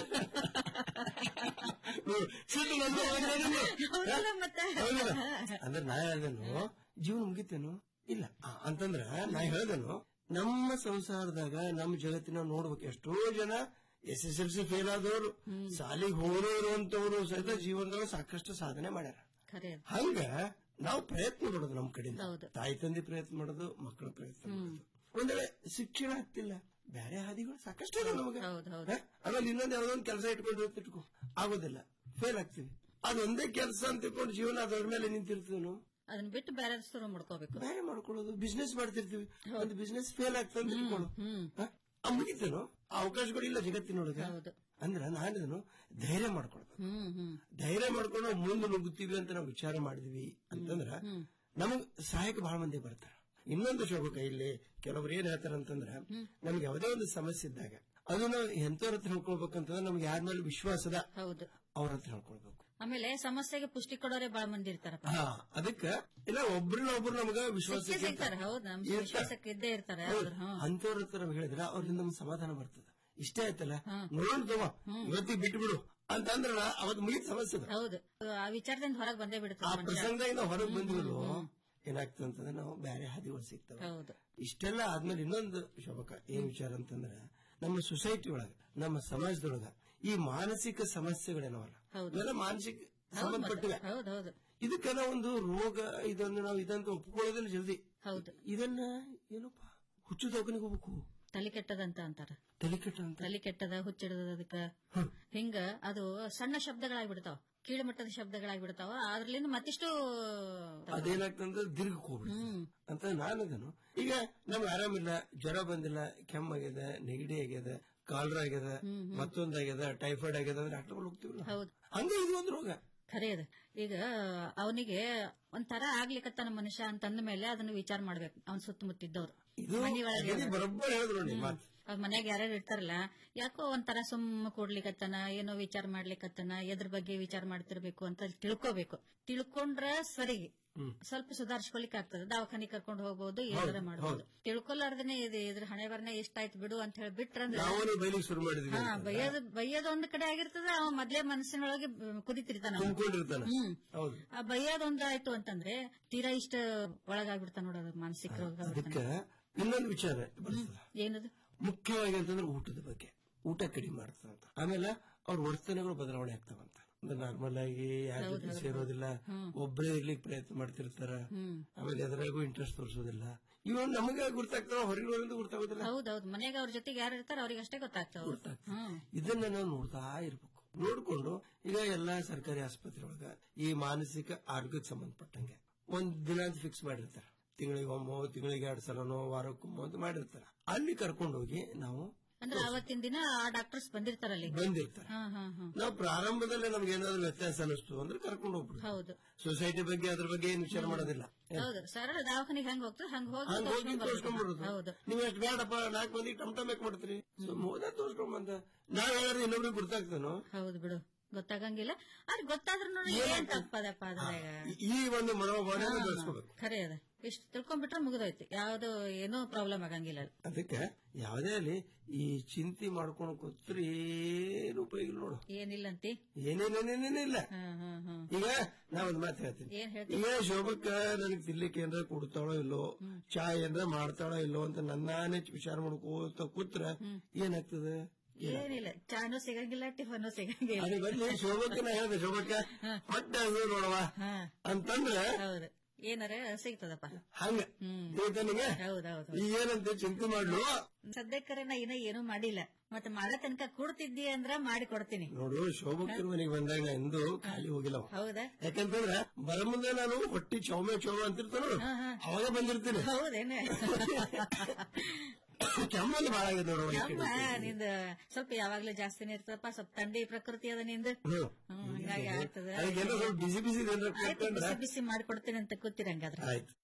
ಹೌದಲ್ಲ ಮತ್ತೆ
ಅಂದ್ರೆ ನಾ ಹೇಳ್ದೇನು ಜೀವನ ಮುಗಿತೇನು ಇಲ್ಲ ಆ, ಅಂತಂದ್ರ ನಾ ಹೇಳ್ದೇನು ನಮ್ಮ ಸಂಸಾರದಾಗ ನಮ್ಮ ಜಗತ್ತಿನ ನೋಡ್ಬೇಕು ಎಷ್ಟೋ ಜನ S S L C fail ಆದವರು ಸಾಲಿಗೆ ಹೋಗೋರು ಅಂತವ್ರು ಸಹಿತ ಜೀವನದೊಳಗೆ ಸಾಕಷ್ಟು ಸಾಧನೆ ಮಾಡ್ಯಾರ
ಖರೆ
ಹಂಗ ನಾವು ಪ್ರಯತ್ನ ಮಾಡೋದು ನಮ್ಮ ಕಡೆಯಿಂದ
ಹೌದು.
ತಾಯಿ ತಂದೆ ಪ್ರಯತ್ನ ಮಾಡೋದು ಮಕ್ಕಳ ಪ್ರಯತ್ನ ಮಾಡೋದು ಒಂದ್ ವೇಳೆ ಶಿಕ್ಷಣ ಆಗ್ತಿಲ್ಲ ಬೇರೆ ಹಾದಿಗಳು ಸಾಕಷ್ಟು ಇದೆ ನಮಗೆ
ಹೌದು ಹೌದು
ಹ? ಆಮೇಲೆ ಇನ್ನೊಂದ್ ಯಾವ್ದೋ ಒಂದು ಕೆಲಸ ಇಟ್ಕೊಂಡು ಇಟ್ಕೋ ಆಗೋದಿಲ್ಲ ಫೇಲ್ ಆಗ್ತೀವಿ ಅದೊಂದೇ ಕೆಲಸ ಅಂತ ಇಟ್ಕೊಂಡು ಜೀವನ ಅದ್ರ ಮೇಲೆ ನಿಂತಿರ್ತೀವಿ ನಾವು
ಅದನ್ನ ಬಿಟ್ಟು ಬೇರೆ ಶುರು ಮಾಡ್ಕೋಬೇಕು
ಬೇರೆ ಮಾಡ್ಕೊಳ್ಳೋದು ಬಿಸ್ನೆಸ್ ಮಾಡ್ತಿರ್ತೀವಿ ಒಂದು ಬಿಸ್ನೆಸ್ ಫೇಲ್ ಆಗ್ತದೆ ಅಂತ ಇಟ್ಕೊಳ್ಳು
ಹ್ಮ್
ಹ? ಆ ಮುಗಿತೇನು ಆ ಅವಕಾಶಗಳಿಲ್ಲ ಜಗತ್ತಿನೊಳಗೆ
ಹೌದು
ಅಂದ್ರ ನಾನೇನು ಧೈರ್ಯ ಮಾಡ್ಕೊಳ್ಬೇಕು
ಹ್ಮ್ ಹ್ಮ್
ಧೈರ್ಯ ಮಾಡ್ಕೊಂಡು ನಾವು ಮುಂದೆ ನುಗ್ಗುತ್ತೀವಿ ಅಂತ ನಾವು ವಿಚಾರ ಮಾಡಿದ್ವಿ ಅಂತಂದ್ರ ನಮಗ್ ಸಹಾಯಕ ಬಹಳ ಮಂದಿ ಬರ್ತಾರ ಇನ್ನೊಂದು ಶೋಭಕ ಇಲ್ಲಿ ಕೆಲವ್ರು ಏನ್ ಹೇಳ್ತಾರ ಅಂತಂದ್ರ ನಮ್ಗೆ ಯಾವುದೇ ಒಂದು ಸಮಸ್ಯೆ ಇದ್ದಾಗ ಅದು ನಾವು ಎಂತವ್ರ ಹತ್ರ ಹೇಳ್ಕೊಳ್ಬೇಕಂತಂದ್ರೆ ನಮ್ಗೆ ಯಾರ ಮೇಲೆ ವಿಶ್ವಾಸದ
ಹೌದು
ಅವ್ರ ಹತ್ರ ಹೇಳ್ಕೊಳ್ಬೇಕು
ಆಮೇಲೆ ಸಮಸ್ಯೆಗೆ ಪುಷ್ಟಿ ಕೊಡೋರೆ ಬಾಳ ಮಂದಿ ಇರ್ತಾರಪ್ಪ
ಹಾ ಅದಕ್ಕ ಇಲ್ಲ ಒಬ್ರನ್ನ ಒಬ್ರು ನಮಗ ವಿಶ್ವಾಸ
ಸಿಕ್ಕೇ ಸಿಗ್ತಾರೆ ಹೌದು ನಮ್ ವಿಶ್ವಾಸಕ್ಕೆ ಇದ್ದೇ ಇರ್ತಾರೆ ಹೌದು ಹ್ಮ್
ಅಂತವ್ರ ಹತ್ರ ನಮ್ಗೆ ಹೇಳಿದ್ರ ಅವ್ರಿಂದ ನಮ್ಗೆ ಸಮಾಧಾನ ಬರ್ತದ ಇಷ್ಟೇ ಆಯ್ತಲ್ಲ ನೋಡೋಣ ತಗೋ ಇವತ್ತಿಗೆ ಬಿಟ್ಬಿಡು ಅಂತ ಅಂದ್ರಲ್ಲ ಅವತ್ತು ಮುಗಿದ ಸಮಸ್ಯೆ ಅದು.
ಹೌದು ಆ ವಿಚಾರದಿಂದ ಹೊರಗೆ ಬಂದೇ
ಆ
ಬಿಡುತ್ತೆ ಮನುಷ್ಯ
ಪ್ರಸಂಗದಾಗ ನಾವು ಹೊರಗೆ ಬಂದ್ವಲ್ಲ ಏನಾಗ್ತದೆ ಅಂತಂದ್ರೆ ನಾವು ಬೇರೆ ಹಾದಿಗಳು ಸಿಗ್ತವೆ
ಹೌದು
ಇಷ್ಟೆಲ್ಲ ಆದ್ಮೇಲೆ ಇನ್ನೊಂದು ಶೋಭಕ ಏನ್ ವಿಚಾರ ಅಂತಂದ್ರೆ ನಮ್ಮ ಸೊಸೈಟಿ ಒಳಗ ನಮ್ಮ ಸಮಾಜದೊಳಗ ಈ ಮಾನಸಿಕ ಸಮಸ್ಯೆಗಳೇನವಲ್ಲ
ಹೌದು.
ಇವೆಲ್ಲ ಮಾನಸಿಕ
ಹೌದು ಮತ್ತೆ.
ಸಂಬಂಧಪಟ್ಟಿವೆ
ಹೌದು ಹೌದು
ಇದಕ್ಕೆಲ್ಲ ಒಂದು ರೋಗ ಇದನ್ನು ನಾವು ಇದಂತ ಒಪ್ಕೊಳ್ಳೋದಿಲ್ಲ ಜಲ್ದಿ
ಹೌದು
ಇದನ್ನ ಏನಪ್ಪ ಹುಚ್ಚು ದವಾಖಾನಿಗೆ ಹೋಗ್ಬೇಕು
ತಲೆ ಕೆಟ್ಟದಂತ ಅಂತಾರ
ತಲೆ ಕೆಟ್ಟ ಅಂತ
ತಲೆ ಕೆಟ್ಟದ ಹುಚ್ಚಿಡದ ಅದಕ್ಕ ಹಿಂಗ ಅದು ಸಣ್ಣ ಶಬ್ದಗಳಾಗ್ಬಿಡ್ತಾವ ಕೀಳು ಮಟ್ಟದ ಶಬ್ದಗಳಾಗ್ಬಿಡ್ತಾವ ಅದ್ರಲ್ಲಿಂದ ಮತ್ತಿಷ್ಟು
ಅದೇನಾಗ್ತಂದ್ರೆ ದೀರ್ಘಕ್ಕೆ ಹೋಗ್ಬಿಡುತ್ತೆ ಅಂತ ನಾನದನು ಈಗ ನಮ್ಗೆ ಆರಾಮಿಲ್ಲ ಜ್ವರ ಬಂದಿಲ್ಲ ಕೆಮ್ಮಾಗ್ಯದ ನೆಗಡಿ ಆಗ್ಯದ ಕಾಲರ ಆಗ್ಯದ ಮತ್ತೊಂದಾಗ್ಯದ ಟೈಫಾಯ್ಡ್ ಆಗ್ಯದ ಅಂದ್ರೆ ಡಾಕ್ಟರ್ ಹೋಗ್ತೀವಲ್ಲ
ಹೌದು
ಹಂಗ ಇದು ಒಂದು ರೋಗ
ಖರೆ ಅದು ಈಗ ಅವನಿಗೆ ಒಂಥರ ಆಗ್ಲಿಕತ್ತಾನ ಮನುಷ್ಯ ಅಂತಂದ ಮೇಲೆ ಅದನ್ನ ವಿಚಾರ ಮಾಡ್ಬೇಕು ಅವನ್ ಸುತ್ತಮುತ್ತಿದ್ದವ್ರು
ಇದು
ಮನೆ ಒಳಗೆ
ಅಗದಿ ಬರೋಬ್ಬರ್ ಹೇಳಿದ್ರು ನೋಡಿ ಮಾತು
ಅವ್ರ ಮನ್ಯಾಗ ಯಾರ್ಯಾರು ಇರ್ತಾರಲ್ಲ ಯಾಕೋ ಒಂಥರ ಸುಮ್ಮ ಕೂಡ್ಲಿಕತ್ತನ ಏನೋ ವಿಚಾರ ಮಾಡ್ಲಿಕತ್ತನ ಎದ್ರ ಬಗ್ಗೆ ವಿಚಾರ ಮಾಡ್ತಿರ್ಬೇಕು ಅಂತ ತಿಳ್ಕೋಬೇಕು ತಿಳ್ಕೊಂಡ್ರ ಸರಿ ಸ್ವಲ್ಪ ಸುಧಾರಿಸ್ಕೊಲಿಕ್ ಆಗ್ತದೆ ದವಾಖಾನಿ ಕರ್ಕೊಂಡು ಹೋಗ್ಬೋದು ಏನಾರ ಮಾಡ್ಬೋದು ತಿಳ್ಕೊಲಾರ್ದನೆ ಇದು ಇದ್ರ ಹಣೆ ಬರ್ನೆ ಎಷ್ಟಾಯ್ತು ಬಿಡು ಅಂತ ಹೇಳಿ ಬಿಟ್ರಂದ್ರೆ
ನಾವು ಬೈಲಿಗೆ ಶುರು ಮಾಡಿದ್ವಿ
ಹಾ ಬೈಯೋದು ಬೈಯೋದು ಒಂದ್ ಕಡೆ ಆಗಿರ್ತದ ಅವ ಮೊದ್ಲೇ ಮನಸ್ಸಿನೊಳಗೆ ಕುದಿತಿರ್ತಾನ ಅವ.
ತುಂಬಿಕೊಂಡಿರ್ತಾನ
ಹ್ಮ್
ಹೌದು
ಆ ಬೈಯೋದೊಂದ್ ಆಯ್ತು ಅಂತಂದ್ರೆ ತೀರಾ ಇಷ್ಟ ಒಳಗಾಗ್ಬಿಡ್ತಾನ ನೋಡೋದು ಮಾನಸಿಕ ರೋಗ
ಅದಕ್ಕೆ ಇನ್ನೊಂದು ವಿಚಾರ ಬರ್ತದ
ಏನದು
ಮುಖ್ಯವಾಗಿ ಅಂತಂದ್ರೆ ಊಟದ ಬಗ್ಗೆ ಊಟ ಕಡಿಮೆ ಮಾಡ್ತದಂತ ಆಮೇಲೆ ಅವ್ರ ವರ್ತನೆಗಳು ಬದಲಾವಣೆ ಆಗ್ತಾವಂತ ಅಂದ್ರೆ ನಾರ್ಮಲ್ ಆಗಿ ಯಾರ ಜೊತೆ ಸೇರೋದಿಲ್ಲ ಒಬ್ಬರೇ ಇರ್ಲಿಕ್ಕೆ ಪ್ರಯತ್ನ ಮಾಡ್ತಿರ್ತಾರ ಆಮೇಲೆ ಎದ್ರಾಗೂ ಇಂಟ್ರೆಸ್ಟ್ ತೋರಿಸೋದಿಲ್ಲ ಇವ್ ನಮಗೆ ಗೊತ್ತಾಗ್ತಾವ ಹೊರಗಿನವರಿಂದ ಗೊತ್ತಾಗೋದಿಲ್ಲ
ಹೌದೌದು ಮನೆಗೆ ಅವ್ರ ಜೊತೆಗೆ ಯಾರು ಇರ್ತಾರ ಅವ್ರಿಗೆ ಅಷ್ಟೇ ಗೊತ್ತಾಗ್ತಾವ ಹ್ಮ್
ಇದನ್ನ ನಾವು ನೋಡ್ತಾ ಇರ್ಬೇಕು ನೋಡ್ಕೊಂಡು ಈಗ ಎಲ್ಲಾ ಸರ್ಕಾರಿ ಆಸ್ಪತ್ರೆ ಒಳಗ ಈ ಮಾನಸಿಕ ಆರೋಗ್ಯಕ್ಕೆ ಸಂಬಂಧಪಟ್ಟಂಗೆ ಒಂದ್ ದಿನಾಂತ ಫಿಕ್ಸ್ ಮಾಡಿರ್ತಾರ ತಿಂಗಳಿಗೆ ಒಮ್ಮೋ ತಿಂಗಳಿಗೆ ಎರಡ್ ಸಲನೋ ವಾರಕ್ಕೊಮ್ಮೋ ಅಂತ ಮಾಡಿರ್ತಾರ ಅಲ್ಲಿ ಕರ್ಕೊಂಡು ಹೋಗಿ ನಾವು
ಅಂದ್ರೆ ಅವತ್ತಿನ ದಿನ ಆ ಡಾಕ್ಟರ್ಸ್ ಬಂದಿರ್ತಾರ ಅಲ್ಲಿ
ಬಂದಿರ್ತಾರೆ
ಹಾ ಹಾ ಹಾ
ನಾವು ಪ್ರಾರಂಭದಲ್ಲೇ ನಮ್ಗೆ ಏನಾದ್ರು ವ್ಯತ್ಯಾಸ ಅನಿಸ್ತು ಅಂದ್ರೆ ಕರ್ಕೊಂಡು ಹೋಗ್ಬಿಡು
ಹೌದು
ಸೊಸೈಟಿ ಬಗ್ಗೆ ಅದ್ರ ಬಗ್ಗೆ ಏನು ವಿಚಾರ ಮಾಡೋದಿಲ್ಲ
ಹೌದು ಸರಳ ದವಾಖಾನಿಗೆ ಹೆಂಗ್ ಹೋಗ್ತದೆ ಹಂಗ ಹೋಗಿ
ಹಂಗ ಹೋಗಿ
ತೋರ್ಸ್ಕೊಂಡ್
ತೋರ್ಸ್ಕೊಂಡ್
ಬರ್ಬೇಕು.
ಬರೋದು
ಹೌದು
ನೀವ್ ಎಷ್ಟು ಬೇಡಪ್ಪ ನಾಲ್ಕು ಮಂದಿ ಟಮ್ ಟಮ್ ಯಾಕೆ ಮಾಡ್ತೀರಿ ಹೋದ ತೋರ್ಸ್ಕೊಂಡ್ ಬಂದ ನಾವ್ ಹೇಳಿದ್ರೆ ಇನ್ನೊಬ್ರಿಗೆ ಗೊತ್ತಾಗ್ತಾನೋ
ಹೌದು ಬಿಡು ಗೊತ್ತಾಗಂಗಿಲ್ಲ ಆದ್ರೆ ಗೊತ್ತಾದ್ರೂ ನೋಡಿ ಏನ್ ತಪ್ಪದಪ್ಪ ಅದ್ರಾಗ
ಈ ಒಂದು ಮನೋಭಾವನೆ ಬೆಳೆಸ್ಕೋಬೇಕು
ಖರೆ ಅದ ಇಷ್ಟು ತಿಳ್ಕೊಂಡ್ಬಿಟ್ರೆ ಮುಗಿದೋಯ್ತು ಯಾವ್ದು ಏನೂ ಪ್ರಾಬ್ಲಮ್ ಆಗಂಗಿಲ್ಲ ಅಲ್ಲಿ.
ಅದಕ್ಕೆ ಯಾವುದೇ ಅಲ್ಲಿ ಈ ಚಿಂತೆ ಮಾಡ್ಕೊಂಡು ಕೂತ್ರೆ ಏನು ಉಪಯೋಗ ಇಲ್ಲ ನೋಡು
ಏನಿಲ್ಲ ಅಂತಿ
ಏನೇನೇನೇನಿಲ್ಲ
ಹಾ ಹಾ ಹಾ
ಈಗ ನಾ ಒಂದ್ ಮಾತು ಹೇಳ್ತೀನಿ
ಏನ್ ಹೇಳ್ತಿ
ಈಗ ಶೋಭಕ್ಕ ನನಗೆ ತಿನ್ಲಿಕ್ಕೆ ಏನಾರ ಕೊಡ್ತಾಳೋ ಇಲ್ಲೋ ಚಾ ಏನಾರ ಮಾಡ್ತಾಳೋ ಇಲ್ಲೋ ಅಂತ ನನ್ನಾನೇ ವಿಚಾರ ಮಾಡ್ಕೋತ ಕೂತ್ರ ಏನಾಗ್ತದೆ
ಏನಿಲ್ಲ ಚಾನು ಸಿಗಂಗಿಲ್ಲ ಟಿಫನು ಸಿಗಂಗಿಲ್ಲ
ಅದೇ ಬನ್ನಿ ಶೋಭಕ್ಕ ನಾ ಹೇಳ್ದೆ ಶೋಭಕ್ಕ ಹೊಟ್ಟೆ ಹಸಿವು ನೋಡವ
ಹಾ
ಅಂತಂದ್ರೆ
ಹೌದು ಏನಾರ ಸಿಗ್ತದಪ್ಪ
ಹಂಗ ನಿನಗೆ
ಹೌದೌದು
ಈ ಏನಂತ ಚಿಂತೆ ಮಾಡ್ಲು
ಸದ್ಯಕ್ಕರೆ ನಾ ಇನ್ನ ಏನೂ ಮಾಡಿಲ್ಲ ಮತ್ತೆ ಮಾಡೋ ತನಕ ಕೊಡ್ತಿದ್ದಿ ಅಂದ್ರ ಮಾಡಿ ಕೊಡ್ತೀನಿ
ನೋಡು ಶೋಭಕ್ಕನ ಮನೆಗೆ ಬಂದಾಗ ನಾ ಎಂದೂ ಖಾಲಿ ಹೋಗಿಲ್ಲ ಅವ.
ಹೌದಾ
ಯಾಕಂತಂದ್ರ ಬರ ಮುಂದೆ ನಾನು ಹೊಟ್ಟಿ ಚೌಮೆ ಚೌಮ ಅಂತಿರ್ತಾನ ಅವಾಗ ಬಂದಿರ್ತೀನಿ
ಹೌದೇನೆ
ಕೆಮ್ಮಲ್ಲಿ ಬಾಳ ಆಗಿದೆ ನೋಡು ಈ
ಅಮ್ಮ
ಕಡೆ.
ನಿಂದ ಸ್ವಲ್ಪ ಯಾವಾಗ್ಲೂ ಜಾಸ್ತಿನೇ ಇರ್ತದಪ್ಪ ಸ್ವಲ್ಪ ಥಂಡಿ ಪ್ರಕೃತಿ ಅದ ನಿಂದ
ಹ್ಮ್.
ಹ್ಮ್ ಹಂಗಾಗಿ ಆಗ್ತದ
ಅದಕ್ಕೆಲ್ಲ ಸ್ವಲ್ಪ ಬಿಸಿ ಬಿಸಿ ಏನಾರ
ಆಯ್ತು
ಕೊಟ್ಕೊಂಡ್ರೆ
ಬಿಸಿ ಬಿಸಿ ಮಾಡ್ಕೊಡ್ತೀನಿ ಅಂತ ಕೂತಿರಂಗಾದ್ರೆ
ಆಯ್ತು